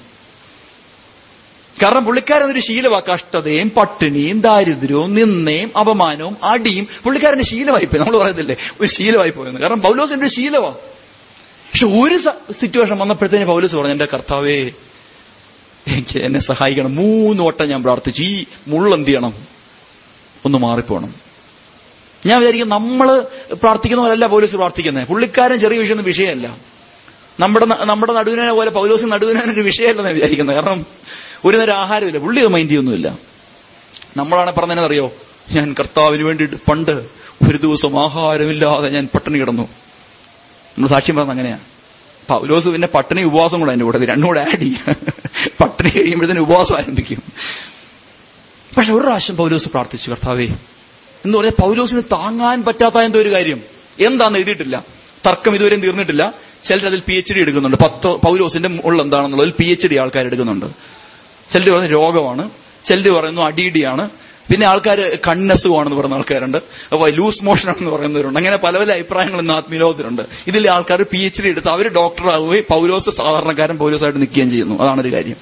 കാരണം പുള്ളിക്കാരൻ ഒരു ശീലമാ കഷ്ടതയും പട്ടിണിയും ദാരിദ്ര്യവും നിന്നയും അപമാനവും അടിയും പുള്ളിക്കാരന്റെ ശീലമായിപ്പോയി നമ്മൾ പറയുന്നില്ലേ ഒരു ശീലമായി പോയെന്ന് കാരണം പൗലോസിന്റെ ഒരു ശീലമാ പക്ഷെ ഒരു സിറ്റുവേഷൻ വന്നപ്പോഴത്തേന് പൗലോസ് പറഞ്ഞു എന്റെ കർത്താവേ എനിക്ക് എന്നെ സഹായിക്കണം മൂന്ന് വട്ടം ഞാൻ പ്രാർത്ഥിച്ചു ഈ മുള്ളെന്ത് ചെയ്യണം ഒന്ന് മാറിപ്പോണം ഞാൻ വിചാരിക്കും നമ്മൾ പ്രാർത്ഥിക്കുന്ന പോലല്ല പൗലോസ് പ്രാർത്ഥിക്കുന്നത് പുള്ളിക്കാരൻ ചെറിയ വിഷയമൊന്നും വിഷയമല്ല നമ്മുടെ നമ്മുടെ നടുവിനെ പോലെ പൗലോസ് നടുവിനൊരു വിഷയമല്ലെന്ന് വിചാരിക്കുന്നത് കാരണം ഒരു നേരം ആഹാരമില്ല പുള്ളി അത് മൈൻഡ് ചെയ്യൊന്നുമില്ല നമ്മളാണ് പറഞ്ഞതെന്നറിയോ ഞാൻ കർത്താവിന് വേണ്ടിയിട്ട് പണ്ട് ഒരു ദിവസം ആഹാരമില്ലാതെ ഞാൻ പട്ടിണി കിടന്നു നമ്മൾ സാക്ഷ്യം പറഞ്ഞ അങ്ങനെയാ പൗലോസ് പിന്നെ പട്ടിണി ഉപവാസം കൂടെ അതിന്റെ കൂടെ രണ്ടും കൂടെ ആഡ് ചെയ്യും പട്ടിണി കഴിയുമ്പോഴത്തേന് ഉപവാസം ആരംഭിക്കും പക്ഷെ ഒരു പ്രാവശ്യം പൗലോസ് പ്രാർത്ഥിച്ചു കർത്താവേ എന്ന് പറഞ്ഞാൽ പൗലോസിന് താങ്ങാൻ പറ്റാത്ത എന്തോ ഒരു കാര്യം എന്താന്ന് എഴുതിയിട്ടില്ല തർക്കം ഇതുവരെയും തീർന്നിട്ടില്ല ചിലർ അതിൽ പി എച്ച് ഡി എടുക്കുന്നുണ്ട് പത്ത് പൗലോസിന്റെ ഉള്ള എന്താണെന്നുള്ളതിൽ പി എച്ച് ഡി ആൾക്കാർ എടുക്കുന്നുണ്ട് ചിലർ പറയുന്നത് രോഗമാണ് ചിലർ പറയുന്നു അടിയിടിയാണ് പിന്നെ ആൾക്കാർ കണ്ണസുഖമാണെന്ന് പറയുന്ന ആൾക്കാരുണ്ട് അപ്പൊ ലൂസ് മോഷൻ ആണെന്ന് പറയുന്നവരുണ്ട് അങ്ങനെ പല പല അഭിപ്രായങ്ങൾ ഇന്ന് ആത്മീലോകത്തിലുണ്ട് ഇതിൽ ആൾക്കാർ പി എച്ച് ഡി എടുത്ത് അവർ ഡോക്ടറാവുകയും പൗലോസ് സാധാരണക്കാരൻ പൗലോസായിട്ട് നിൽക്കുകയും ചെയ്യുന്നു അതാണ് ഒരു കാര്യം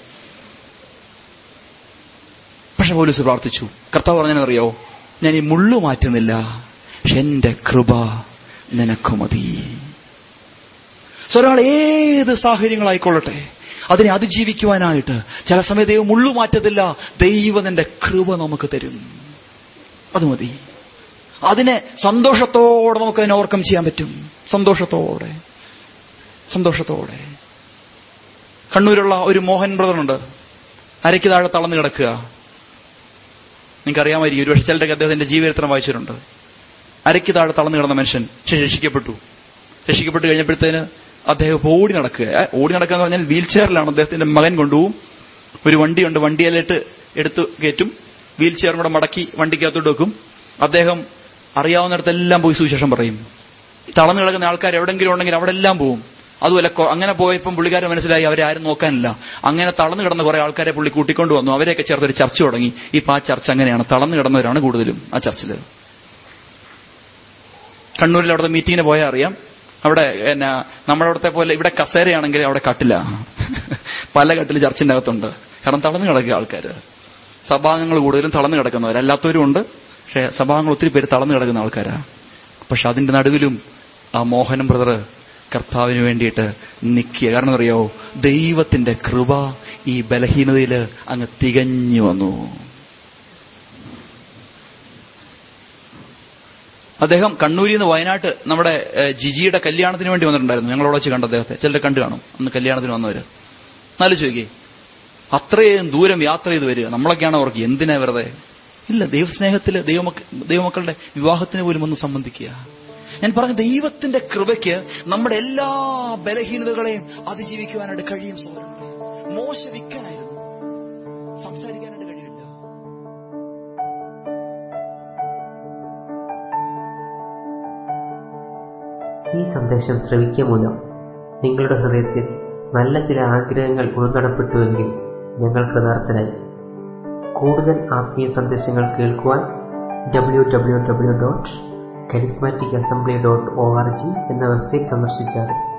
പക്ഷെ പൗലോസ് പ്രാർത്ഥിച്ചു കർത്താവ് പറഞ്ഞറിയോ ഞാൻ ഈ മുള്ളു മാറ്റുന്നില്ല പക്ഷെ എന്റെ കൃപ നിനക്ക് മതി സോ ഒരാൾ ഏത് സാഹചര്യങ്ങളായിക്കൊള്ളട്ടെ അതിനെ അതിജീവിക്കുവാനായിട്ട് ചില സമയം ദൈവം മുള്ളു മാറ്റത്തില്ല ദൈവത്തിന്റെ കൃപ നമുക്ക് തരും അത് മതി അതിനെ സന്തോഷത്തോടെ നമുക്ക് അതിനെ ഓർക്കം ചെയ്യാൻ പറ്റും സന്തോഷത്തോടെ സന്തോഷത്തോടെ കണ്ണൂരുള്ള ഒരു മോഹൻ ബ്രദറുണ്ട് അരയ്ക്ക് താഴെ തളർന്നു കിടക്കുക നിങ്ങൾക്കറിയാമായിരിക്കും ഒരുപക്ഷെ ചിലരൊക്കെ അദ്ദേഹത്തിന്റെ ജീവചരിത്രം വായിച്ചിട്ടുണ്ട് അരയ്ക്ക് താഴെ തളർന്നു കിടന്ന മനുഷ്യൻ പക്ഷെ രക്ഷിക്കപ്പെട്ടു രക്ഷിക്കപ്പെട്ട് കഴിഞ്ഞപ്പോഴത്തേന് അദ്ദേഹം ഇപ്പൊ ഓടി നടക്കുക ഓടി നടക്കുക എന്ന് പറഞ്ഞാൽ വീൽ ചെയറിലാണ് അദ്ദേഹത്തിന്റെ മകൻ കൊണ്ടുപോകും ഒരു വണ്ടിയുണ്ട് വണ്ടിയിലിട്ട് എടുത്ത് കയറ്റും വീൽ ചെയറും കൂടെ മടക്കി വണ്ടിക്കകത്തോട്ട് വെക്കും അദ്ദേഹം അറിയാവുന്നിടത്തെല്ലാം പോയി സുവിശേഷം പറയും തളർന്നു കിടക്കുന്ന ആൾക്കാർ എവിടെങ്കിലും ഉണ്ടെങ്കിൽ അവിടെ എല്ലാം പോവും അതുമല്ല അങ്ങനെ പോയപ്പം പുള്ളിക്കാരൻ മനസ്സിലായി അവരെ ആരും നോക്കാനില്ല അങ്ങനെ തളർന്നു കിടന്ന കുറെ ആൾക്കാരെ പുള്ളി കൂട്ടിക്കൊണ്ട് വന്നു അവരെയൊക്കെ ചേർത്ത് ഒരു ചർച്ച തുടങ്ങി ഇപ്പൊ ആ ചർച്ച അങ്ങനെയാണ് തളർന്നു കിടന്നവരാണ് കൂടുതലും ആ ചർച്ചിൽ കണ്ണൂരിൽ അവിടുത്തെ മീറ്റിങ്ങിന് പോയാൽ അറിയാം അവിടെ എന്നാ നമ്മുടെ അവിടുത്തെ പോലെ ഇവിടെ കസേരയാണെങ്കിൽ അവിടെ കട്ടില്ല പല കട്ടിൽ ചർച്ചിന്റെ അകത്തുണ്ട് കാരണം തളർന്നു കിടക്കുക ആൾക്കാര് സഭാംഗങ്ങൾ കൂടുതലും തളർന്നു കിടക്കുന്നവർ അല്ലാത്തവരും ഉണ്ട് പക്ഷെ സഭാംഗങ്ങൾ ഒത്തിരി പേര് തളർന്നു കിടക്കുന്ന ആൾക്കാരാ പക്ഷെ അതിന്റെ നടുവിലും ആ മോഹനം ബ്രദർ കർത്താവിന് വേണ്ടിയിട്ട് നിൽക്കുക കാരണം അറിയോ ദൈവത്തിന്റെ കൃപ ഈ ബലഹീനതയിൽ അങ്ങ് തികഞ്ഞു വന്നു അദ്ദേഹം കണ്ണൂരിൽ നിന്ന് വയനാട്ട് നമ്മുടെ ജിജിയുടെ കല്യാണത്തിന് വേണ്ടി വന്നിട്ടുണ്ടായിരുന്നു ഞങ്ങളോട് വെച്ച് കണ്ട അദ്ദേഹത്തെ ചിലർ കണ്ടു കാണും അന്ന് കല്യാണത്തിന് വന്നവര് എന്നാലും ചോദിക്കേ അത്രയും ദൂരം യാത്ര ചെയ്ത് വരിക നമ്മളൊക്കെയാണ് അവർക്ക് എന്തിനാ വെറുതെ ഇല്ല ദൈവസ്നേഹത്തില് ദൈവമക്ക ദൈവമക്കളുടെ വിവാഹത്തിന് പോലും ഒന്ന് സംബന്ധിക്കുക ഞാൻ പറഞ്ഞ ദൈവത്തിന്റെ കൃപയ്ക്ക് നമ്മുടെ എല്ലാ ബലഹീനതകളെയും അതിജീവിക്കുവാനായിട്ട് കഴിയും സോദരങ്ങളെ മോശ വിൽക്കാനായിരുന്നു സംസാരിക്കാനായിട്ട് കഴിയില്ല ഈ സന്ദേശം ശ്രവിക്കുക മൂലം നിങ്ങളുടെ ഹൃദയത്തിൽ നല്ല ചില ആഗ്രഹങ്ങൾ ഉൾനടപ്പെട്ടുവെങ്കിൽ ഞങ്ങൾ കൃതാർത്ഥരായി കൂടുതൽ ആത്മീയ സന്ദേശങ്ങൾ കേൾക്കുവാൻ W W W dot charismatic assembly dot O R G എന്ന വെബ്സൈറ്റ് സന്ദർശിച്ചാൽ